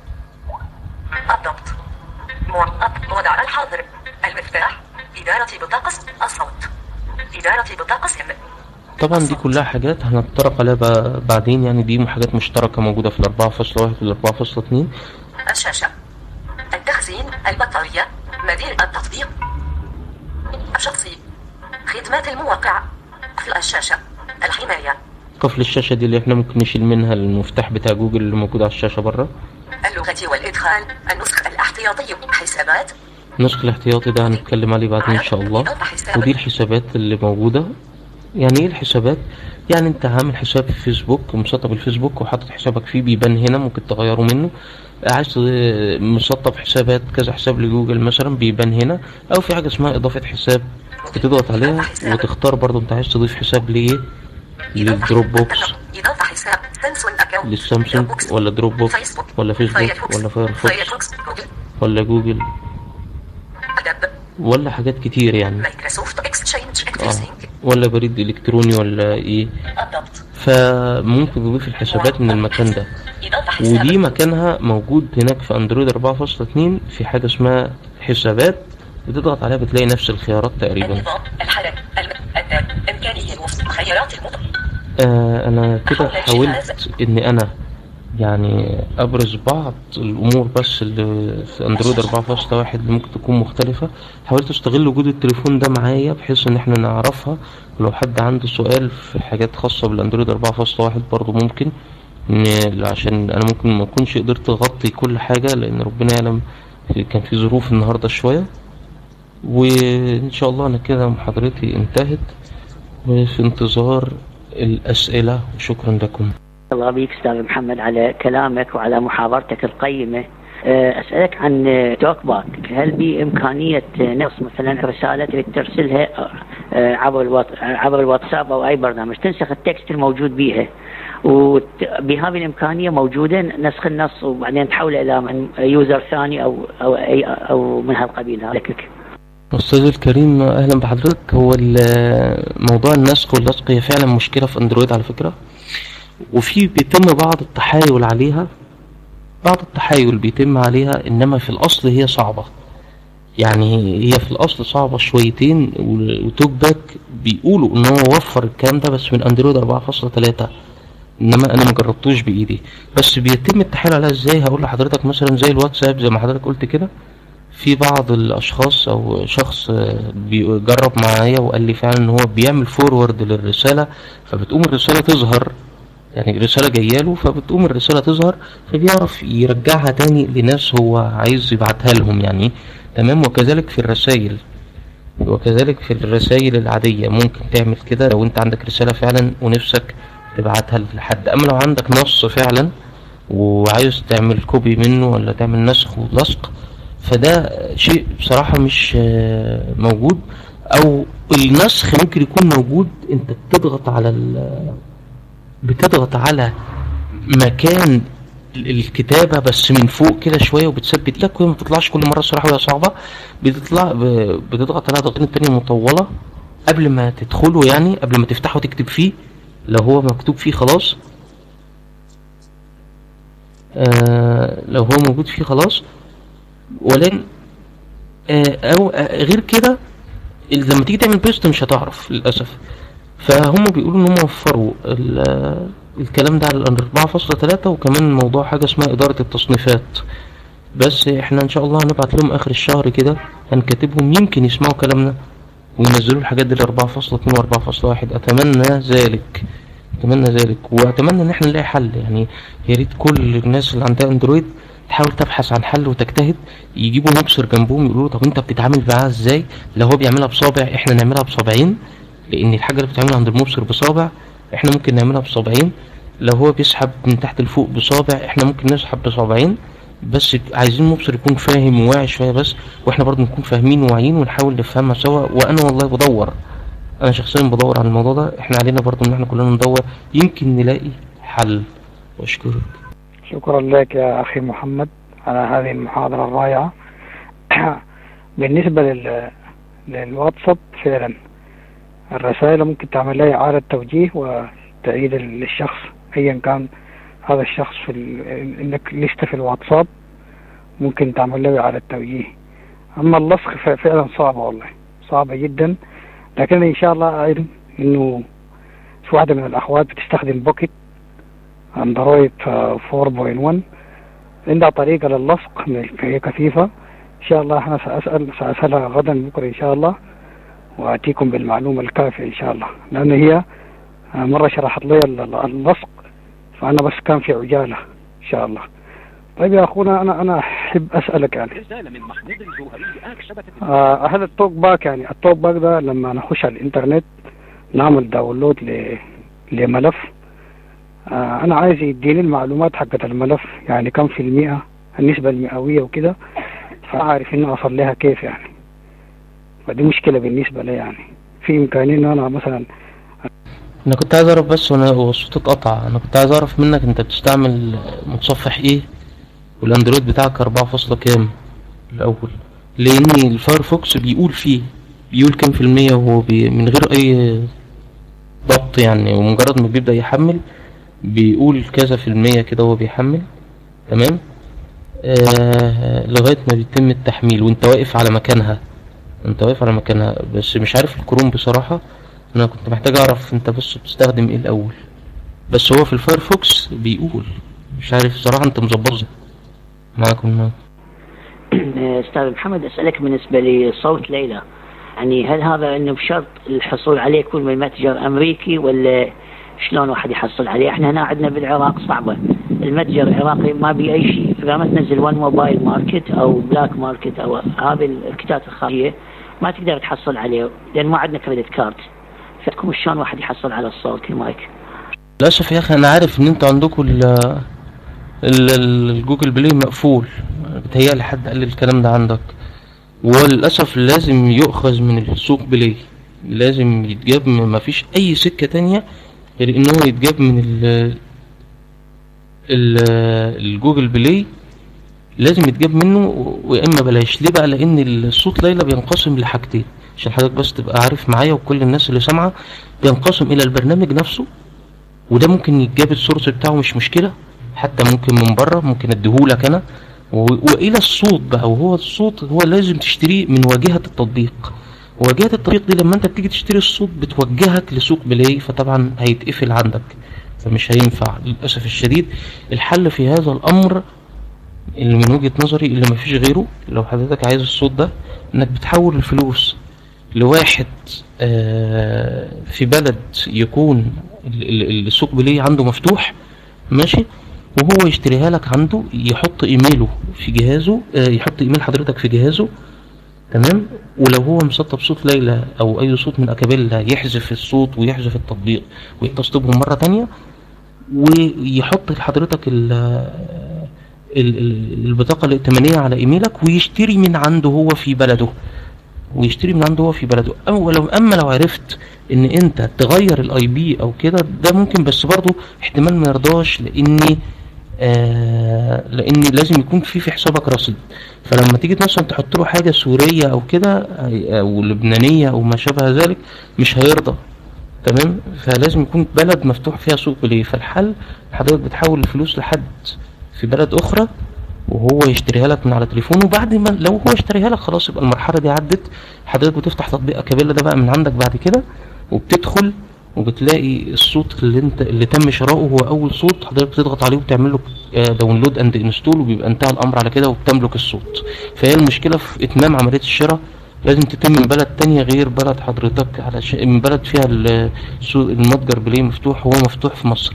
الضبط مع- وضع الحاضر المفتاح إدارة بطاقة الصوت إدارة بطاقة سم طبعا دي كلها حاجات هنتطرق عليها ب- بعدين يعني دي حاجات مشتركة موجودة في ال 4.1 وال 4.2 الشاشة التخزين البطارية مدير التطبيق الشخصي خدمات الموقع قفل الشاشة الحماية قفل الشاشة دي اللي احنا ممكن نشيل منها المفتاح بتاع جوجل اللي موجود على الشاشة بره اللغة والإدخال النسخ الاحتياطي حسابات النسخ الاحتياطي ده هنتكلم عليه بعدين ان شاء الله ودي الحسابات اللي موجودة يعني ايه الحسابات يعني انت عامل حساب في فيسبوك مسطب الفيسبوك وحاطط حسابك فيه بيبان هنا ممكن تغيره منه عايز ت- مسطب حسابات كذا حساب لجوجل مثلا بيبان هنا او في حاجة اسمها اضافة حساب بتضغط عليها وتختار برضو انت عايز تضيف حساب لايه للدروب بوكس إضافة حساب سامسونج أكاونت للسامسونج ولا دروب بوكس فيسبوك ولا فيسبوك ولا فايرفوكس فايرفوكس جوجل ولا جوجل أدب ولا حاجات كتير يعني مايكروسوفت اكستشينج اه اكتيسينج ولا بريد الكتروني ولا ايه الضبط فممكن تضيف الحسابات من المكان ده إضافة حساب ودي مكانها موجود هناك في اندرويد 4.2 في حاجة اسمها حسابات بتضغط عليها بتلاقي نفس الخيارات تقريبا النظام الحرج الم... الدال إمكانية الوصف خيارات المطلق آه انا كده حاولت ان انا يعني ابرز بعض الامور بس اللي في اندرويد 4.1 اللي ممكن تكون مختلفة حاولت استغل وجود التليفون ده معايا بحيث ان احنا نعرفها ولو حد عنده سؤال في حاجات خاصة بالاندرويد 4.1 برضو ممكن إن- عشان انا ممكن ما اكونش قدرت اغطي كل حاجة لان ربنا يعلم كان في ظروف النهاردة شوية وان شاء الله انا كده محاضرتي انتهت وفي انتظار الاسئلة وشكرا لكم الله بيك استاذ محمد على كلامك وعلى محاضرتك القيمه آه، اسالك عن توك باك هل بامكانيه نص مثلا رساله اللي ترسلها آه، عبر عبر الواتساب او اي برنامج تنسخ التكست الموجود بيها وبهذه الامكانيه موجوده نسخ النص وبعدين تحوله الى من يوزر ثاني او او اي او من هالقبيل هذا أستاذ الكريم أهلا بحضرتك هو موضوع النسخ واللصق هي فعلا مشكلة في أندرويد على فكرة وفي بيتم بعض التحايل عليها بعض التحايل بيتم عليها إنما في الأصل هي صعبة يعني هي في الأصل صعبة شويتين وتوك باك بيقولوا إن هو وفر الكلام ده بس من أندرويد 4.3 انما انا ما جربتوش بايدي بس بيتم التحايل عليها ازاي هقول لحضرتك مثلا زي الواتساب زي ما حضرتك قلت كده في بعض الاشخاص او شخص بيجرب معايا وقال لي فعلا ان هو بيعمل فورورد للرسالة فبتقوم الرسالة تظهر يعني الرسالة جايه له فبتقوم الرسالة تظهر فبيعرف يرجعها تاني لناس هو عايز يبعتها لهم يعني تمام وكذلك في الرسائل وكذلك في الرسائل العادية ممكن تعمل كده لو انت عندك رسالة فعلا ونفسك تبعتها لحد اما لو عندك نص فعلا وعايز تعمل كوبي منه ولا تعمل نسخ ولصق فده شيء بصراحة مش موجود او النسخ ممكن يكون موجود انت بتضغط على بتضغط على مكان الكتابة بس من فوق كده شوية وبتثبت لك وهي ما بتطلعش كل مرة الصراحة وهي صعبة بتطلع بتضغط عليها ضغطين التانية مطولة قبل ما تدخله يعني قبل ما تفتحه وتكتب فيه لو هو مكتوب فيه خلاص آه لو هو موجود فيه خلاص ولكن آه او آه غير كده لما تيجي تعمل بيست مش هتعرف للاسف فهم بيقولوا ان هم وفروا الكلام ده على الأندر 4.3 وكمان موضوع حاجة اسمها إدارة التصنيفات بس احنا ان شاء الله هنبعت لهم اخر الشهر كده هنكتبهم يمكن يسمعوا كلامنا وينزلوا الحاجات دي ل 4.2 و 4.1 اتمنى ذلك اتمنى ذلك واتمنى ان احنا نلاقي حل يعني يا ريت كل الناس اللي عندها اندرويد تحاول تبحث عن حل وتجتهد يجيبوا مبصر جنبهم يقولوا طب انت بتتعامل معاها ازاي لو هو بيعملها بصابع احنا نعملها بصابعين لان الحاجه اللي بتتعمل عند المبصر بصابع احنا ممكن نعملها بصابعين لو هو بيسحب من تحت لفوق بصابع احنا ممكن نسحب بصابعين بس عايزين مبصر يكون فاهم وواعي شويه بس واحنا برضو نكون فاهمين وواعيين ونحاول نفهمها سوا وانا والله بدور انا شخصيا بدور على الموضوع ده احنا علينا برضو ان احنا كلنا ندور يمكن نلاقي حل واشكرك شكرا لك يا اخي محمد على هذه المحاضرة الرائعة بالنسبة لل... للواتساب فعلا الرسائل ممكن تعمل لها إعادة توجيه وتعيد للشخص أيا كان هذا الشخص في ال... انك لسته في الواتساب ممكن تعمل له إعادة توجيه أما اللصق فعلا صعبة والله صعبة جدا لكن إن شاء الله أعلم إنه في واحدة من الأخوات بتستخدم بوكيت اندرويد 4.1 عندها طريقة للصق هي كثيفة إن شاء الله أنا سأسأل سأسألها غدا بكرة إن شاء الله وأتيكم بالمعلومة الكافية إن شاء الله لأن هي مرة شرحت لي اللصق فأنا بس كان في عجالة إن شاء الله طيب يا أخونا أنا أنا أحب أسألك يعني آه هذا التوك باك يعني التوك باك ده لما نخش على الإنترنت نعمل داونلود ل... لملف آه انا عايز يديني المعلومات حقت الملف يعني كم في المئة النسبة المئوية وكده فاعرف انه اصل لها كيف يعني فدي مشكلة بالنسبة لي يعني في امكانية ان انا مثلا انا كنت عايز اعرف بس وانا والصوت اتقطع انا كنت عايز اعرف منك انت بتستعمل متصفح ايه والاندرويد بتاعك اربعة فاصلة كام الاول لان الفايرفوكس بيقول فيه بيقول كام في المية وهو بي من غير اي ضبط يعني ومجرد ما بيبدأ يحمل بيقول كذا في المية كده وهو بيحمل تمام آه لغاية ما بيتم التحميل وانت واقف على مكانها انت واقف على مكانها بس مش عارف الكروم بصراحة انا كنت محتاج اعرف انت بس بتستخدم ايه الاول بس هو في الفايرفوكس بيقول مش عارف صراحة انت مظبطها معاكم استاذ محمد اسألك بالنسبة لصوت ليلى يعني هل هذا انه بشرط الحصول عليه يكون من متجر امريكي ولا شلون واحد يحصل عليه احنا هنا عندنا بالعراق صعبة المتجر العراقي ما بي اي شيء اذا ما تنزل ون موبايل ماركت او بلاك ماركت او هذه الكتات الخارجية ما تقدر تحصل عليه لان ما عندنا كريدت كارد فتكون شلون واحد يحصل على الصوت المايك للاسف يا اخي انا عارف ان انتوا عندكم ال ال- ال- الجوجل بلاي مقفول بتهيألي حد قال لي الكلام ده عندك وللاسف لازم يؤخذ من السوق بلاي لازم يتجاب ما فيش اي سكة تانية غير ان هو يتجاب من ال ال الجوجل بلاي لازم يتجاب منه و- ويا اما بلاش ليه بقى لان الصوت ليلى بينقسم لحاجتين عشان حضرتك بس تبقى عارف معايا وكل الناس اللي سامعه بينقسم الى البرنامج نفسه وده ممكن يتجاب السورس بتاعه مش مشكله حتى ممكن من بره ممكن اديهولك انا و- والى الصوت بقى وهو الصوت هو لازم تشتريه من واجهه التطبيق واجهه التطبيق دي لما انت بتيجي تشتري الصوت بتوجهك لسوق بلاي فطبعا هيتقفل عندك فمش هينفع للاسف الشديد الحل في هذا الامر اللي من وجهة نظري اللي مفيش غيره لو حضرتك عايز الصوت ده انك بتحول الفلوس لواحد آه، في بلد يكون ال- ال- السوق بلاي عنده مفتوح ماشي وهو يشتريها لك عنده يحط ايميله في جهازه آه، يحط ايميل حضرتك في جهازه تمام ولو هو مسطب صوت ليلى او اي صوت من اكابيلا يحذف الصوت ويحذف التطبيق ويتسطبهم مرة تانية ويحط لحضرتك ال ال- ال- البطاقة الائتمانية على ايميلك ويشتري من عنده هو في بلده ويشتري من عنده هو في بلده أو لو اما لو عرفت ان انت تغير الاي بي او كده ده ممكن بس برضو احتمال ما يرضاش لاني آه لان لازم يكون في في حسابك رصيد فلما تيجي مثلا تحط له حاجه سوريه او كده او لبنانيه او ما شابه ذلك مش هيرضى تمام فلازم يكون بلد مفتوح فيها سوق بلاي فالحل حضرتك بتحول الفلوس لحد في بلد اخرى وهو يشتريها لك من على تليفونه وبعد ما لو هو اشتريها لك خلاص يبقى المرحله دي عدت حضرتك بتفتح تطبيق اكابيلا ده بقى من عندك بعد كده وبتدخل وبتلاقي الصوت اللي انت اللي تم شراؤه هو اول صوت حضرتك بتضغط عليه وبتعمل له داونلود اند انستول وبيبقى انتهى الامر على كده وبتملك الصوت فهي المشكله في اتمام عمليه الشراء لازم تتم من بلد تانية غير بلد حضرتك علشان من بلد فيها ال- السوق- المتجر بلاي مفتوح هو مفتوح في مصر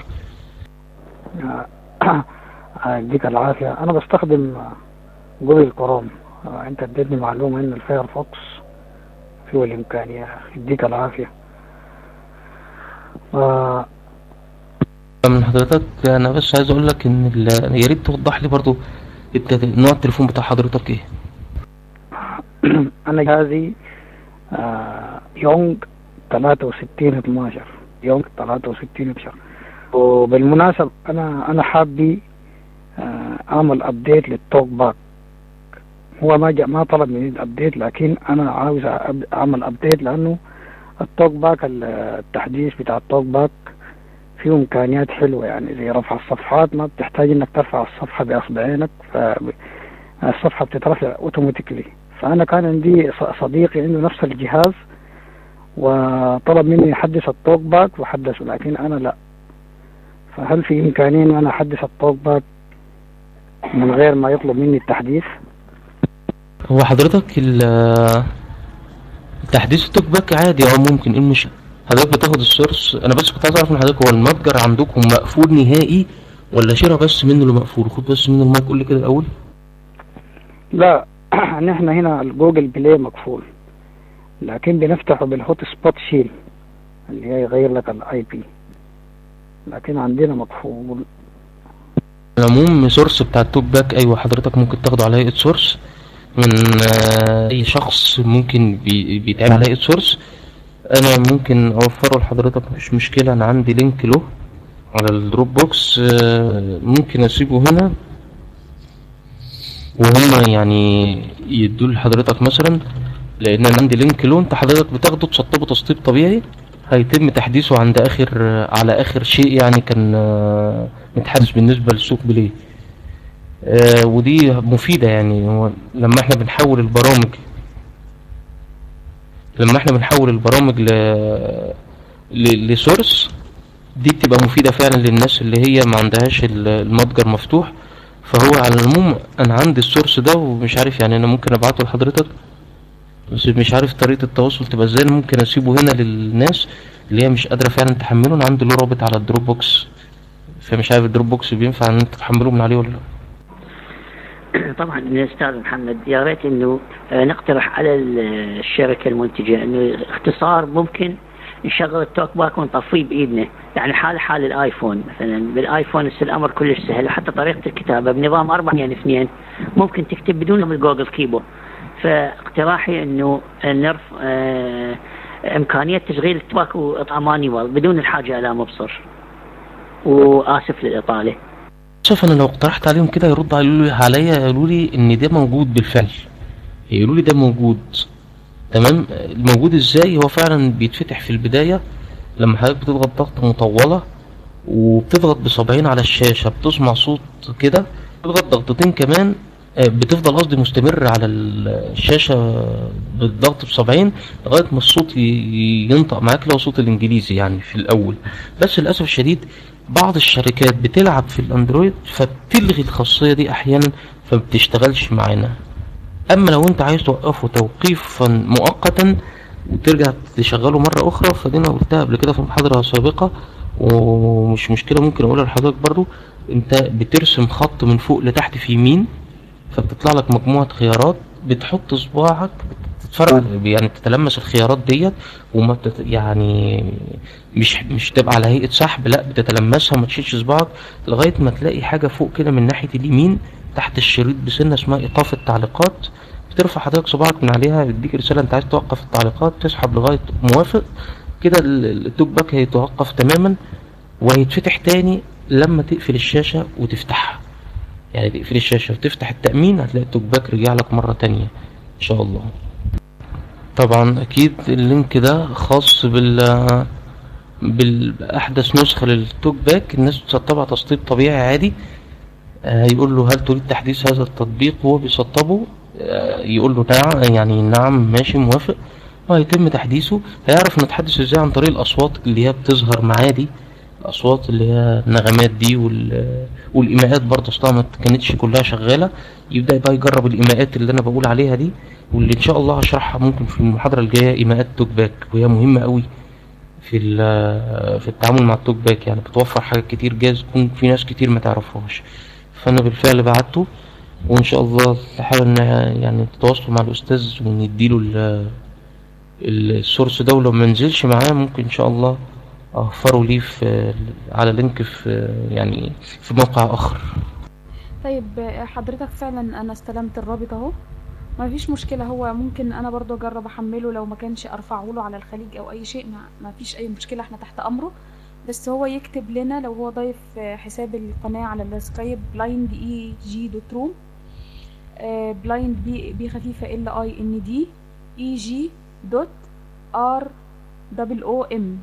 يديك العافية أنا بستخدم جوجل كروم آه، أنت اديتني معلومة إن الفايرفوكس فيه الإمكانية يديك العافية آه، من حضرتك انا بس عايز اقول لك ان ال- يا ريت توضح لي برضو الت- نوع التليفون بتاع حضرتك ايه أنا جهازي آه، يونج 63 12 يونج 63 12 وبالمناسبة أنا أنا حابي آه، أعمل أبديت للتوك باك هو ما جاء ما طلب مني الأبديت لكن أنا عاوز أب- أعمل أبديت لأنه التوك باك ال- التحديث بتاع التوك باك فيه إمكانيات حلوة يعني زي رفع الصفحات ما بتحتاج إنك ترفع الصفحة بأصبعينك فالصفحة بتترفع أوتوماتيكلي فأنا كان عندي ص- صديقي عنده نفس الجهاز وطلب مني أحدث التوك باك وحدثه لكن أنا لا فهل في إمكانية إن أنا أحدث التوك باك من غير ما يطلب مني التحديث؟ هو حضرتك ال- تحديث التوك باك عادي اه ممكن ايه المشكله حضرتك بتاخد السورس انا بس كنت عايز اعرف من حضرتك هو المتجر عندكم مقفول نهائي ولا شراء بس منه اللي مقفول خد بس منه المايك قول لي كده الاول لا نحن هنا الجوجل بلاي مقفول لكن بنفتحه بالهوت سبوت شيل اللي هي يغير لك الاي بي لكن عندنا مقفول العموم سورس بتاع التوك باك ايوه حضرتك ممكن تاخده على هيئه سورس من آه، اي شخص ممكن بي- بيتعمل على هيئه سورس انا ممكن اوفره لحضرتك مش مشكله انا عندي لينك له على الدروب بوكس آه، ممكن اسيبه هنا وهم يعني يدوا لحضرتك مثلا لان انا عندي لينك له انت حضرتك بتاخده تسطبه تسطيب طبيعي هيتم تحديثه عند اخر على اخر شيء يعني كان آه، متحدث بالنسبه للسوق بلاي آه، ودي مفيدة يعني هو لما احنا بنحول البرامج لما احنا بنحول البرامج ل... ل... لسورس دي بتبقى مفيدة فعلا للناس اللي هي ما عندهاش ال- المتجر مفتوح فهو على العموم انا عندي السورس ده ومش عارف يعني انا ممكن ابعته لحضرتك بس مش عارف طريقة التواصل تبقى ازاي أنا ممكن اسيبه هنا للناس اللي هي مش قادرة فعلا تحمله انا عندي له رابط على الدروب بوكس فمش عارف الدروب بوكس بينفع ان انت تحمله من عليه ولا لا طبعا يا استاذ محمد يا ريت انه آه، نقترح على ال- الشركه المنتجه انه اختصار ممكن نشغل التوك باك ونطفيه بايدنا يعني حال حال الايفون مثلا بالايفون هسه الامر كلش سهل وحتى طريقه الكتابه بنظام 4 2 2 ممكن تكتب بدون الجوجل كيبورد فاقتراحي انه نرف آه امكانيه تشغيل التوك مانيوال بدون الحاجه الى مبصر واسف للاطاله شوف انا لو اقترحت عليهم كده يرد عليا يقولوا لي ان ده موجود بالفعل يقولوا لي ده موجود تمام الموجود ازاي هو فعلا بيتفتح في البداية لما حضرتك بتضغط ضغطة مطولة وبتضغط بصبعين على الشاشة بتسمع صوت كده بتضغط ضغطتين كمان آه، بتفضل قصدي مستمر على الشاشة بالضغط بصبعين لغاية ما الصوت ينطق معاك لو صوت الانجليزي يعني في الاول بس للأسف الشديد بعض الشركات بتلعب في الاندرويد فبتلغي الخاصية دي احيانا فبتشتغلش معانا اما لو انت عايز توقفه توقيفا مؤقتا وترجع تشغله مرة اخرى فدي انا قلتها قبل كده في محاضرة سابقة ومش مشكلة ممكن اقولها لحضرتك برضو انت بترسم خط من فوق لتحت في يمين فبتطلع لك مجموعة خيارات بتحط صباعك تتفرج يعني تتلمس الخيارات ديت وما بتت يعني مش مش تبقى على هيئة سحب لا بتتلمسها ما تشيلش صباعك لغاية ما تلاقي حاجة فوق كده من ناحية اليمين تحت الشريط بسنة اسمها ايقاف التعليقات بترفع حضرتك صباعك من عليها بيديك رسالة انت عايز توقف التعليقات تسحب لغاية موافق كده التوك باك هيتوقف تماما وهيتفتح تاني لما تقفل الشاشة وتفتحها يعني تقفل الشاشة وتفتح التأمين هتلاقي التوك باك رجع لك مرة تانية ان شاء الله طبعا اكيد اللينك ده خاص بال بالاحدث نسخة للتوك باك الناس بتسطبها تسطيب طبيعي عادي هيقول له هل تريد تحديث هذا التطبيق وهو بيسطبه آه، يقول له نعم يعني نعم ماشي موافق وهيتم تحديثه هيعرف نتحدث ازاي عن طريق الاصوات اللي هي بتظهر معاه دي الاصوات اللي هي النغمات دي والايماءات برضه اصلا ما كانتش كلها شغاله يبدا بقى يجرب الايماءات اللي انا بقول عليها دي واللي ان شاء الله هشرحها ممكن في المحاضره الجايه ايماءات توك باك وهي مهمه قوي في في التعامل مع التوك باك يعني بتوفر حاجات كتير جايز تكون في ناس كتير ما تعرفهاش فانا بالفعل بعته وان شاء الله نحاول ان يعني تتواصلوا مع الاستاذ ونديله السورس ده ولو ما نزلش معاه ممكن ان شاء الله اوفره ليه في على لينك في يعني في موقع اخر طيب حضرتك فعلا انا استلمت الرابط اهو ما فيش مشكلة هو ممكن انا برضو اجرب احمله لو ما كانش ارفعه له على الخليج او اي شيء ما, ما فيش اي مشكلة احنا تحت امره بس هو يكتب لنا لو هو ضايف حساب القناة على السكايب بلايند اي جي دوت روم بلايند بي بي خفيفة ال اي ان دي اي جي دوت ار دبل او ام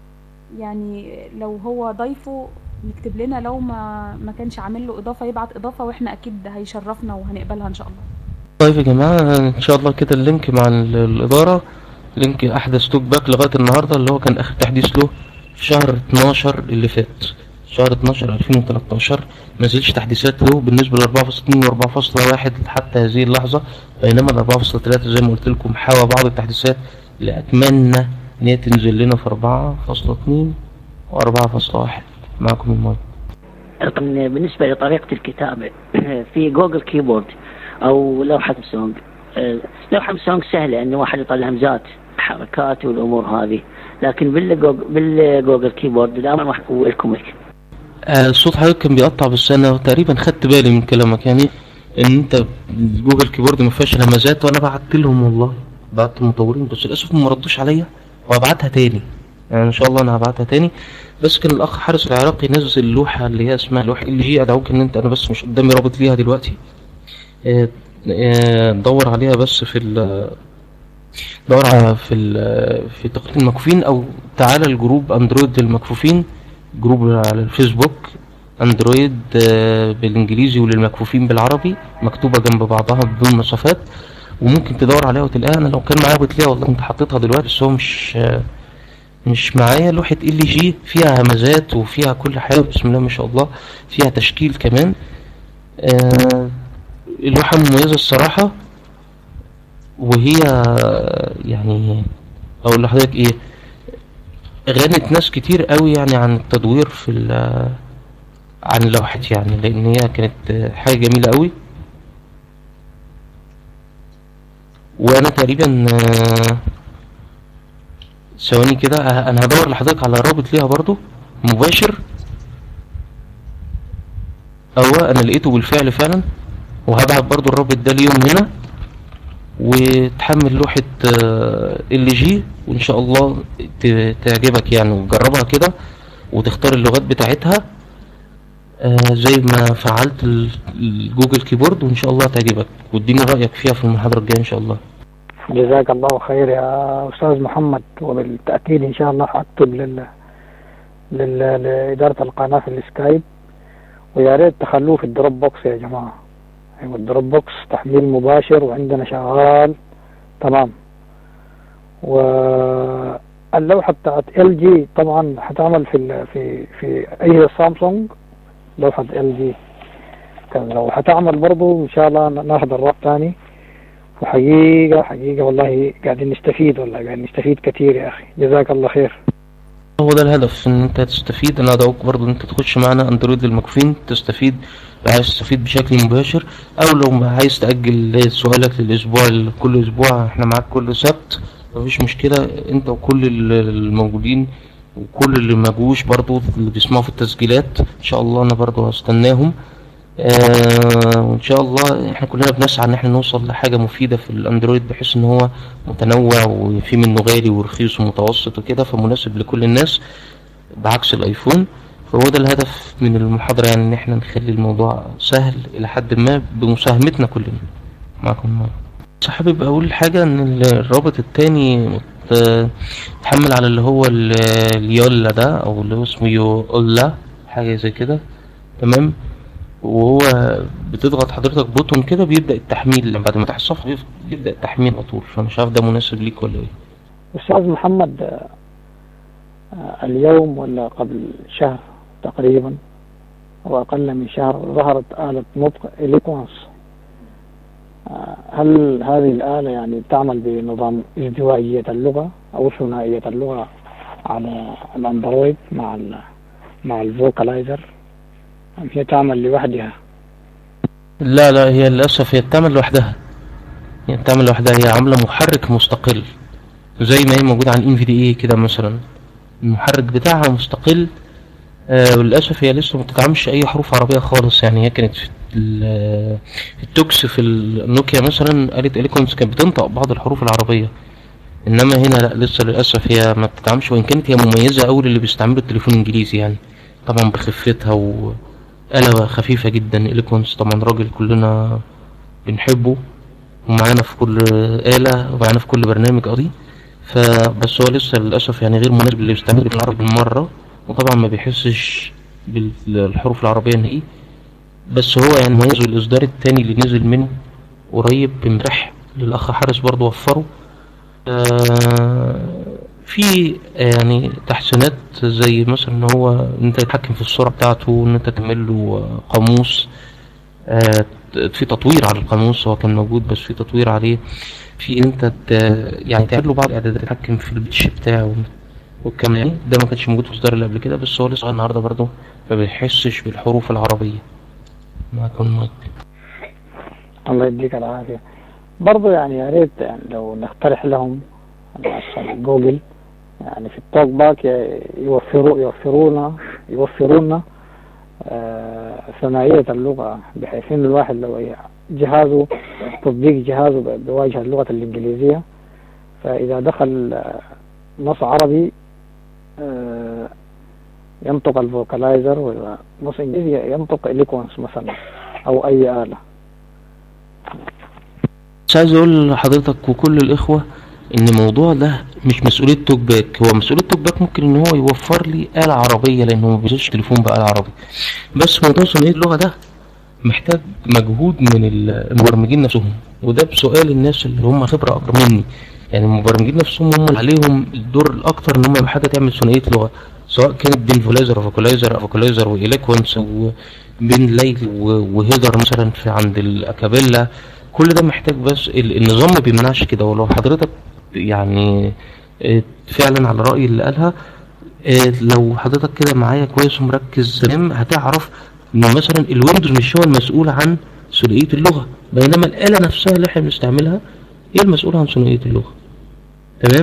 يعني لو هو ضايفه يكتب لنا لو ما ما كانش عامل له اضافه يبعت اضافه واحنا اكيد هيشرفنا وهنقبلها ان شاء الله طيب يا جماعه ان شاء الله كده اللينك مع الاداره لينك احدث توك باك لغايه النهارده اللي هو كان اخر تحديث له في شهر 12 اللي فات شهر 12 2013 ما نزلش تحديثات له بالنسبة ل 4.2 و 4.1 حتى هذه اللحظة بينما ال 4.3 زي ما قلت لكم حاوى بعض التحديثات اللي أتمنى إن هي تنزل لنا في 4.2 و 4.1 معكم المايك بالنسبة لطريقة الكتابة في جوجل كيبورد أو لوحة سونج لوحة سونج سهلة إنه واحد يطلع همزات حركات والأمور هذه لكن بالجوجل, بالجوجل كيبورد الأمر لكم الصوت حضرتك كان بيقطع بس انا تقريبا خدت بالي من كلامك يعني ان انت جوجل كيبورد ما فيهاش همزات وانا بعت لهم والله بعت المطورين بس للاسف ما ردوش عليا وهبعتها تاني يعني ان شاء الله انا هبعتها تاني بس كان الاخ حارس العراقي نزل اللوحه اللي هي اسمها لوحه ال جي ادعوك ان انت انا بس مش قدامي رابط ليها دلوقتي اه اه دور عليها بس في دور على في في تقنيه المكفوفين او تعالى الجروب اندرويد للمكفوفين جروب على الفيسبوك اندرويد آه، بالانجليزي وللمكفوفين بالعربي مكتوبة جنب بعضها بدون مسافات وممكن تدور عليها وتلاقيها انا لو كان معايا بتلاقيها والله كنت حطيتها دلوقتي بس هو مش آه، مش معايا لوحة ال جي فيها همزات وفيها كل حاجة بسم الله ما شاء الله فيها تشكيل كمان آه، اللوحة مميزة الصراحة وهي يعني اقول لحضرتك ايه غنت ناس كتير قوي يعني عن التدوير في عن اللوحات يعني لان هي كانت حاجة جميلة قوي وانا تقريبا ثواني كده ه- انا هدور لحضرتك على رابط ليها برضو مباشر اهو انا لقيته بالفعل فعلا وهبعت برضو الرابط ده اليوم هنا وتحمل لوحة ال جي وان شاء الله ت- تعجبك يعني وتجربها كده وتختار اللغات بتاعتها آه، زي ما فعلت ال- الجوجل كيبورد وان شاء الله تعجبك واديني رأيك فيها في المحاضرة الجاية ان شاء الله جزاك الله خير يا أستاذ محمد وبالتأكيد إن شاء الله حأكتب لل... لل... لإدارة القناة في السكايب ويا ريت تخلوه في الدروب بوكس يا جماعة أيوة الدروب بوكس تحميل مباشر وعندنا شغال تمام واللوحة بتاعت ال جي طبعا حتعمل في ال... في في أي سامسونج لوحة ال جي كان لو حتعمل برضو إن شاء الله ناخذ الراب تاني وحقيقة حقيقة والله قاعدين نستفيد والله قاعدين نستفيد كثير يا أخي جزاك الله خير هو ده الهدف ان انت تستفيد انا ادعوك برضو ان انت تخش معانا اندرويد للمكفين تستفيد لو عايز تستفيد بشكل مباشر او لو ما عايز تأجل سؤالك للاسبوع كل اسبوع احنا معاك كل سبت مفيش مشكلة انت وكل ال- الموجودين وكل اللي ما جوش برضو اللي بيسمعوا في التسجيلات ان شاء الله انا برضو هستناهم آه وان شاء الله احنا كلنا بنسعى ان احنا نوصل لحاجة مفيدة في الاندرويد بحيث ان هو متنوع وفي منه غالي ورخيص ومتوسط وكده فمناسب لكل الناس بعكس الايفون فهو ده الهدف من المحاضرة يعني ان احنا نخلي الموضوع سهل الى حد ما بمساهمتنا كلنا معكم مرة. بس حابب اقول حاجة ان الرابط التاني مت- تحمل على اللي هو ال- اليولا ده او اللي هو اسمه يولا حاجة زي كده تمام وهو بتضغط حضرتك بوتون كده بيبدأ التحميل بعد ما تفتح الصفحة بيبدأ التحميل على طول فمش عارف ده مناسب ليك ولا ايه أستاذ محمد آه، آه، اليوم ولا قبل شهر تقريبا أو أقل من شهر ظهرت آلة نطق إليكوانس آه، هل هذه الآلة يعني تعمل بنظام ازدواجية اللغة أو ثنائية اللغة على الأندرويد مع ال مع الفوكالايزر أم هي تعمل لوحدها لا لا هي للأسف هي بتعمل لوحدها هي بتعمل لوحدها هي عاملة محرك مستقل زي ما هي موجودة على الان في دي اي كده مثلا المحرك بتاعها مستقل آه وللأسف هي لسه ما بتدعمش أي حروف عربية خالص يعني هي كانت في ال- في التوكس في النوكيا مثلا قالت إليكونز كانت بتنطق بعض الحروف العربية إنما هنا لا لسه للأسف هي ما بتدعمش وإن كانت هي مميزة أوي للي بيستعملوا التليفون الإنجليزي يعني طبعا بخفتها وآلة خفيفة جدا إليكونز طبعا راجل كلنا بنحبه ومعانا في كل آلة ومعانا في كل برنامج قضي فبس هو لسه للأسف يعني غير مناسب اللي بيستعمل بالعربي بالمرة وطبعا ما بيحسش بالحروف العربية نهائي بس هو يعني مميز والإصدار التاني اللي نزل منه قريب امبارح للأخ حارس برضه وفره آه، في يعني تحسينات زي مثلا ان هو ان انت تتحكم في السرعة بتاعته ان انت تعمل له قاموس آه، في تطوير على القاموس هو كان موجود بس في تطوير عليه في ان انت ت- يعني تعمل له بعض الاعدادات تتحكم في البيتش بتاعه والكلام يعني ده ما كانش موجود في الاصدار اللي قبل كده بس هو لسه النهارده برضه ما بيحسش بالحروف العربية معكم المايك الله يديك العافية برضو يعني يا ريت يعني لو نقترح لهم على جوجل يعني في التوك باك ي- يوفروا يوفرونا يوفرونا آه، ثنائية اللغة بحيث إن الواحد لو جهازه تطبيق جهازه ب- بواجهة اللغة الإنجليزية فإذا دخل آه، نص عربي آه، ينطق الفوكالايزر وإذا نص إنجليزي ينطق إليكونس مثلا أو أي آلة بس عايز اقول لحضرتك وكل الاخوة ان الموضوع ده مش مسؤولية توك باك هو مسؤولية توك باك ممكن ان هو يوفر لي آلة عربية لانه ما بينزلش تليفون بآلة عربي بس موضوع صناعية اللغة ده محتاج مجهود من المبرمجين نفسهم وده بسؤال الناس اللي هم خبرة اكبر مني يعني المبرمجين نفسهم هم اللي عليهم الدور الاكتر ان هم بحاجة تعمل ثنائية لغة سواء كانت بين فولايزر وفوكولايزر او فوكولايزر واليكونس وبين ليل و- وهيدر مثلا في عند الاكابيلا كل ده محتاج بس ال- النظام ما بيمنعش كده ولو حضرتك يعني آه، فعلا على رأي اللي قالها آه، لو حضرتك كده معايا كويس ومركز تمام هتعرف ان مثلا الويندوز مش هو المسؤول عن ثنائية اللغة بينما الآلة نفسها اللي احنا بنستعملها هي المسؤولة عن ثنائية اللغة تمام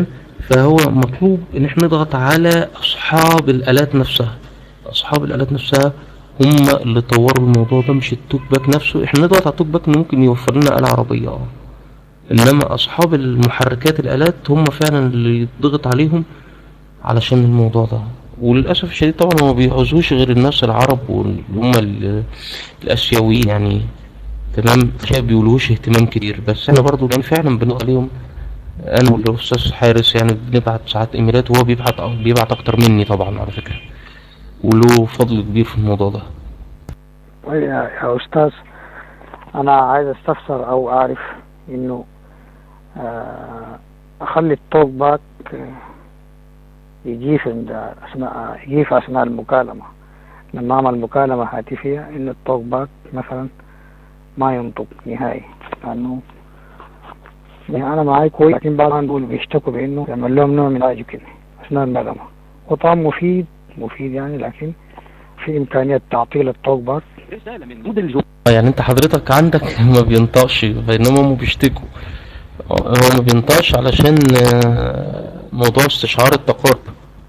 فهو مطلوب ان احنا نضغط على اصحاب الالات نفسها اصحاب الالات نفسها هم اللي طوروا الموضوع ده مش التوك باك نفسه احنا نضغط على التوك باك انه ممكن يوفر لنا آلة عربية اه انما اصحاب المحركات الالات هم فعلا اللي يضغط عليهم علشان الموضوع ده وللاسف الشديد طبعا هم ما بيعوزوش غير الناس العرب واللي هم ال- الاسيويين يعني تمام ما بيقولوش اهتمام كتير بس احنا برضو يعني فعلا بنقول عليهم انا والاستاذ حارس يعني بنبعت ساعات ايميلات وهو بيبعت بيبعت اكتر مني طبعا على فكره وله فضل كبير في الموضوع ده طيب يا يا أستاذ أنا عايز أستفسر أو أعرف إنه آه، أخلي التوك باك آه، يجي في عند أثناء يجي في أثناء المكالمة لما أعمل مكالمة هاتفية إنه التوك باك مثلا ما ينطق نهائي لأنه يعني أنا معاي كويس لكن بعض دول بيشتكوا بإنه يعمل لهم نوع من العلاج كده أثناء المكالمة وطبعا مفيد مفيد يعني لكن في إمكانية تعطيل التوك باك يعني انت حضرتك عندك ما بينطقش بينما هم بيشتكوا هو ما بينطقش علشان آه، موضوع استشعار التقارب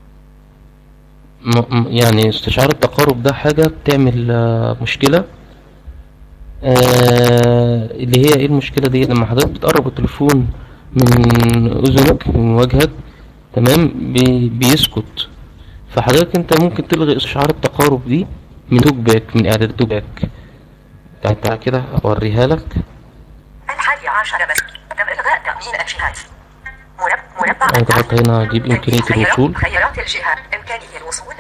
م- م- يعني استشعار التقارب ده حاجة بتعمل آه، مشكلة آه، اللي هي ايه المشكلة دي لما حضرتك بتقرب التليفون من اذنك من وجهك تمام بي- بيسكت فحضرتك انت ممكن تلغي استشعار التقارب دي من توك باك من اعداد توك باك تعال تعال كده اوريها لك الحادي عشر بس تم إلغاء تأمين الجهات مرب- مربع أنا ضغطت هنا أجيب إمكانية خيارات- الوصول. خيارات الجهة إمكانية الوصول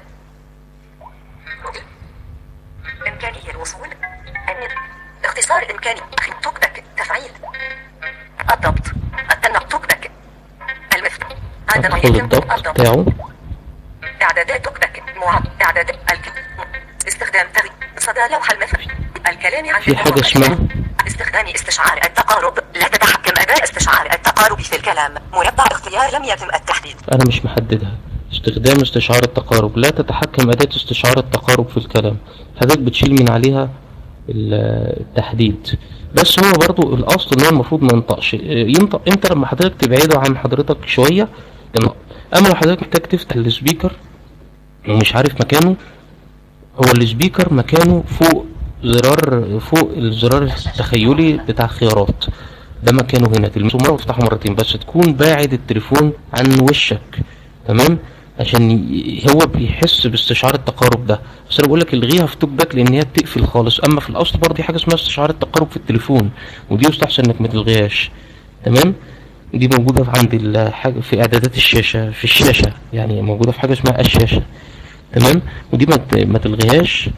إمكانية الوصول النت اختصار إمكاني توك باك تفعيل الضبط التنق توك باك المفتوح عندما ادخل يتم الضغط بتاعه إعدادات توك باك مع إعدادات الك... استخدام تغي... صدى لوح المثل الكلام عن في حاجة اسمها استخدام استشعار التقارب لا تتحكم أداء استشعار التقارب في الكلام مربع اختيار لم يتم التحديد انا مش محددها استخدام استشعار التقارب لا تتحكم أداة استشعار التقارب في الكلام حضرتك بتشيل من عليها ال- التحديد بس هو برضو الأصل إن هو المفروض ما ينطقش ينطق إمتى لما حضرتك تبعده عن حضرتك شوية ينطق أما لو حضرتك محتاج تفتح السبيكر ومش عارف مكانه هو السبيكر مكانه فوق زرار فوق الزرار التخيلي بتاع الخيارات ده مكانه هنا تلمسه مرة وتفتحه مرتين بس تكون باعد التليفون عن وشك تمام عشان ي- هو بيحس باستشعار التقارب ده بس انا بقول لك الغيها في توك باك لان هي بتقفل خالص اما في الاصل برضه في حاجه اسمها استشعار التقارب في التليفون ودي يستحسن انك ما تلغيهاش تمام دي موجوده في عند الحاجه في اعدادات الشاشه في الشاشه يعني موجوده في حاجه اسمها الشاشه تمام ودي ما ت- ما تلغيهاش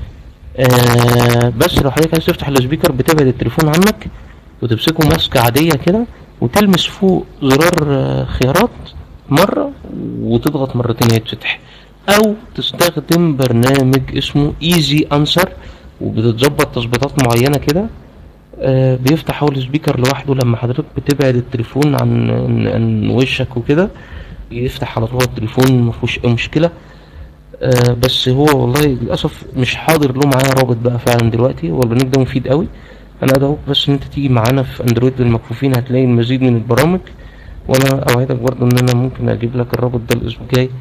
آه بس لو حضرتك عايز تفتح السبيكر بتبعد التليفون عنك وتمسكه ماسكة عادية كده وتلمس فوق زرار آه، خيارات مرة وتضغط مرتين يتفتح او تستخدم برنامج اسمه ايزي انسر وبتتظبط تظبيطات معينة كده آه، بيفتح هو السبيكر لوحده لما حضرتك بتبعد التليفون عن عن- عن وشك وكده يفتح على طول التليفون مفيهوش اي مشكلة آه، بس هو والله للاسف مش حاضر له معايا رابط بقى فعلا دلوقتي هو البرنامج ده مفيد قوي انا ادعوك بس ان انت تيجي معانا في اندرويد للمكفوفين هتلاقي المزيد من البرامج وانا اوعدك برضه ان انا ممكن اجيب لك الرابط ده الاسبوع الجاي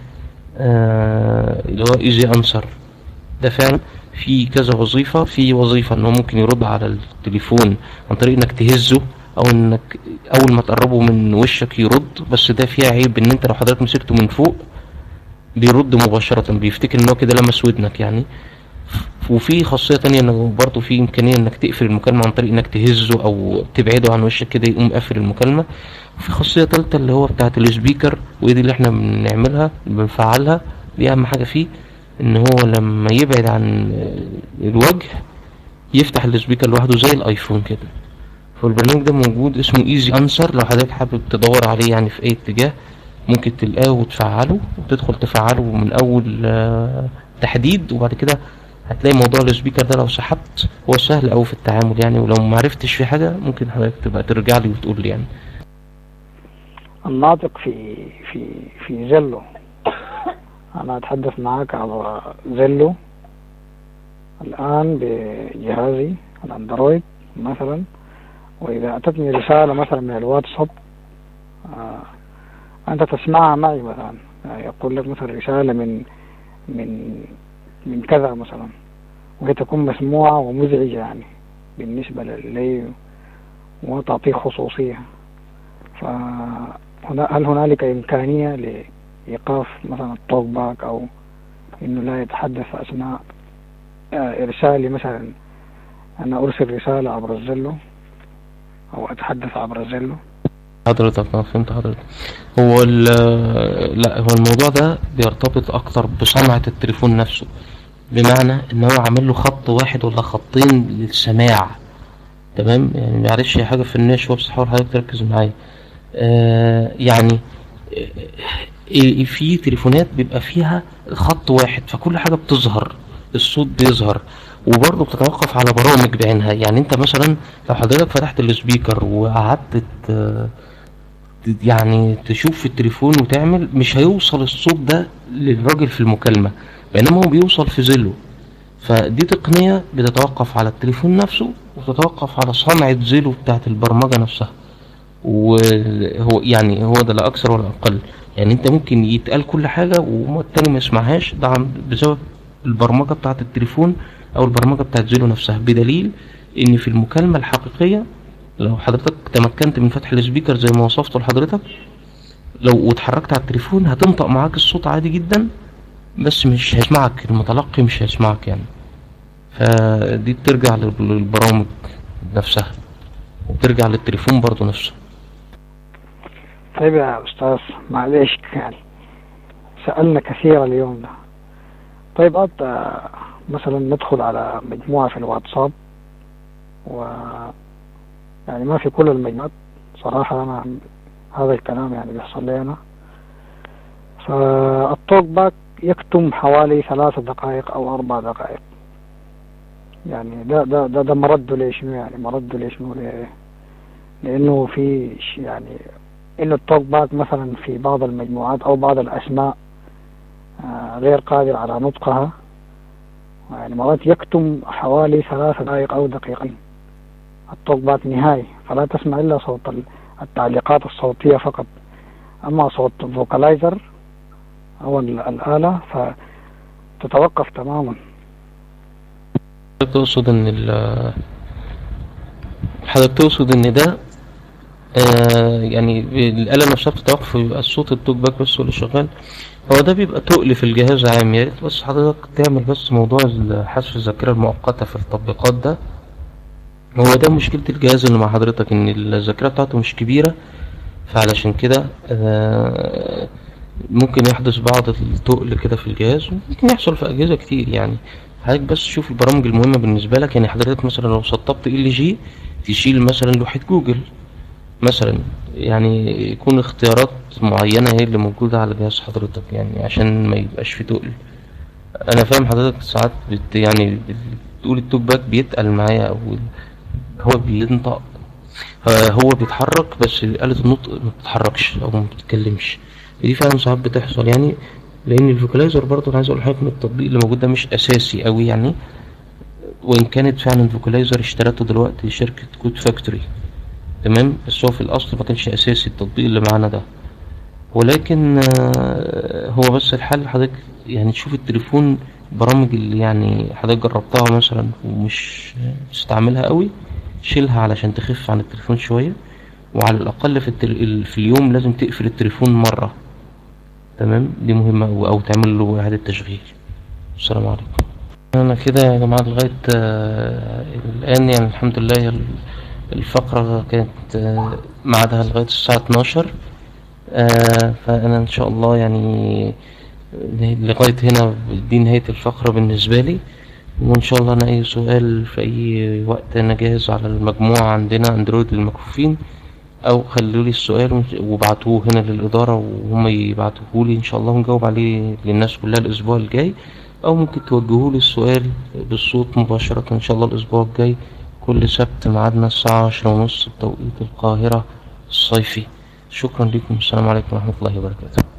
آه، اللي هو ايزي انسر ده فعلا في كذا وظيفة في وظيفة ان هو ممكن يرد على التليفون عن طريق انك تهزه او انك اول ما تقربه من وشك يرد بس ده فيها عيب ان انت لو حضرتك مسكته من فوق بيرد مباشرة بيفتكر ان هو كده لمس ودنك يعني وفي خاصية تانية انه برضه في امكانية انك تقفل المكالمة عن طريق انك تهزه او تبعده عن وشك كده يقوم قافل المكالمة وفي خاصية تالتة اللي هو بتاعة السبيكر ودي اللي احنا بنعملها بنفعلها دي اهم حاجة فيه ان هو لما يبعد عن الوجه يفتح السبيكر لوحده زي الايفون كده فالبرنامج ده موجود اسمه ايزي انسر لو حضرتك حابب تدور عليه يعني في اي اتجاه ممكن تلقاه وتفعله وتدخل تفعله من اول آه، تحديد وبعد كده هتلاقي موضوع السبيكر ده لو سحبت هو سهل قوي في التعامل يعني ولو ما عرفتش في حاجه ممكن حضرتك تبقى ترجع لي وتقول لي يعني الناطق في في في زلو أنا أتحدث معك على زلو الآن بجهازي الأندرويد مثلا وإذا أتتني رسالة مثلا من الواتساب آه، أنت تسمعها معي مثلا يعني يقول لك مثلا رسالة من من من كذا مثلا وهي تكون مسموعة ومزعجة يعني بالنسبة لي وتعطيه خصوصية فهل هنالك إمكانية لإيقاف مثلا التوك باك أو إنه لا يتحدث أثناء آه، إرسالي مثلا أنا أرسل رسالة عبر الزلو أو أتحدث عبر الزلو حضرتك أنا فهمت حضرتك هو لا هو الموضوع ده بيرتبط أكتر بصنعة التليفون نفسه بمعنى إن هو عامل له خط واحد ولا خطين للسماع تمام يعني معلش هي حاجة فنية بس حاول حضرتك تركز معايا آه يعني آه في تليفونات بيبقى فيها خط واحد فكل حاجة بتظهر الصوت بيظهر وبرضه بتتوقف على برامج بعينها يعني انت مثلا لو حضرتك فتحت السبيكر وقعدت يعني تشوف في التليفون وتعمل مش هيوصل الصوت ده للراجل في المكالمة بينما هو بيوصل في زله فدي تقنية بتتوقف على التليفون نفسه وتتوقف على صنعة زيلو بتاعت البرمجة نفسها وهو يعني هو ده لا أكثر ولا أقل يعني أنت ممكن يتقال كل حاجة والتاني ما يسمعهاش ده بسبب البرمجة بتاعت التليفون أو البرمجة بتاعت زيلو نفسها بدليل إن في المكالمة الحقيقية لو حضرتك تمكنت من فتح السبيكر زي ما وصفته لحضرتك لو واتحركت على التليفون هتنطق معاك الصوت عادي جدا بس مش هيسمعك المتلقي مش هيسمعك يعني فدي بترجع للبرامج نفسها وبترجع للتليفون برضو نفسه طيب يا أستاذ معلش يعني سألنا كثير اليوم ده طيب أنت مثلا ندخل على مجموعة في الواتساب و يعني ما في كل المجموعات صراحة أنا هذا الكلام يعني بيحصل لي أنا فالتوك باك يكتم حوالي ثلاث دقائق أو أربع دقائق يعني ده ده ده, ده مرده لشنو يعني مرده لشنو لأنه في يعني إنه التوك باك مثلا في بعض المجموعات أو بعض الأسماء آه، غير قادر على نطقها يعني مرات يكتم حوالي ثلاث دقائق أو دقيقتين التوك باك نهائي فلا تسمع إلا صوت التعليقات الصوتية فقط أما صوت فوكالايزر أو الآلة فتتوقف تماما حضرتك تقصد ان ال حضرتك تقصد ان ده آه يعني الآلة نفسها بتتوقف ويبقى الصوت التوك باك بس هو اللي شغال هو ده بيبقى تقل في الجهاز عام يا ريت بس حضرتك تعمل بس موضوع حذف الذاكرة المؤقتة في التطبيقات ده هو ده مشكلة الجهاز اللي مع حضرتك ان الذاكرة بتاعته مش كبيرة فعلشان كده آه ممكن يحدث بعض التقل كده في الجهاز وممكن يحصل في أجهزة كتير يعني حضرتك بس شوف البرامج المهمة بالنسبة لك يعني حضرتك مثلا لو سطبت ال جي تشيل مثلا لوحة جوجل مثلا يعني يكون اختيارات معينة هي اللي موجودة على جهاز حضرتك يعني عشان ما يبقاش في تقل انا فاهم حضرتك ساعات بت يعني بتقول التوك باك بيتقل معايا او هو بينطق هو بيتحرك بس آلة النطق ما بتتحركش او ما بتتكلمش دي فعلا ساعات بتحصل يعني لان الفوكالايزر برضه انا عايز اقول لحضرتك ان التطبيق اللي موجود ده مش اساسي قوي يعني وان كانت فعلا الفوكالايزر اشترته دلوقتي شركة كود فاكتوري تمام بس هو في الاصل ما كانش اساسي التطبيق اللي معانا ده ولكن آه، هو بس الحل حضرتك يعني تشوف التليفون برامج اللي يعني حضرتك جربتها مثلا ومش تستعملها قوي شيلها علشان تخف عن التليفون شوية وعلى الأقل في, التل... في اليوم لازم تقفل التليفون مرة تمام دي مهمة أو, أو تعمل له إعادة تشغيل السلام عليكم أنا كده يا جماعة لغاية آه الآن يعني الحمد لله الفقرة كانت آه ميعادها لغاية الساعة 12 آه فأنا إن شاء الله يعني لغاية هنا دي نهاية الفقرة بالنسبة لي وإن شاء الله أنا أي سؤال في أي وقت أنا جاهز على المجموعة عندنا أندرويد للمكفوفين أو خلوا لي السؤال وابعتوه هنا للإدارة وهم يبعتوه لي إن شاء الله ونجاوب عليه للناس كلها الأسبوع الجاي أو ممكن توجهوا لي السؤال بالصوت مباشرة إن شاء الله الأسبوع الجاي كل سبت ميعادنا الساعة عشرة ونص بتوقيت القاهرة الصيفي شكرا لكم السلام عليكم ورحمة الله وبركاته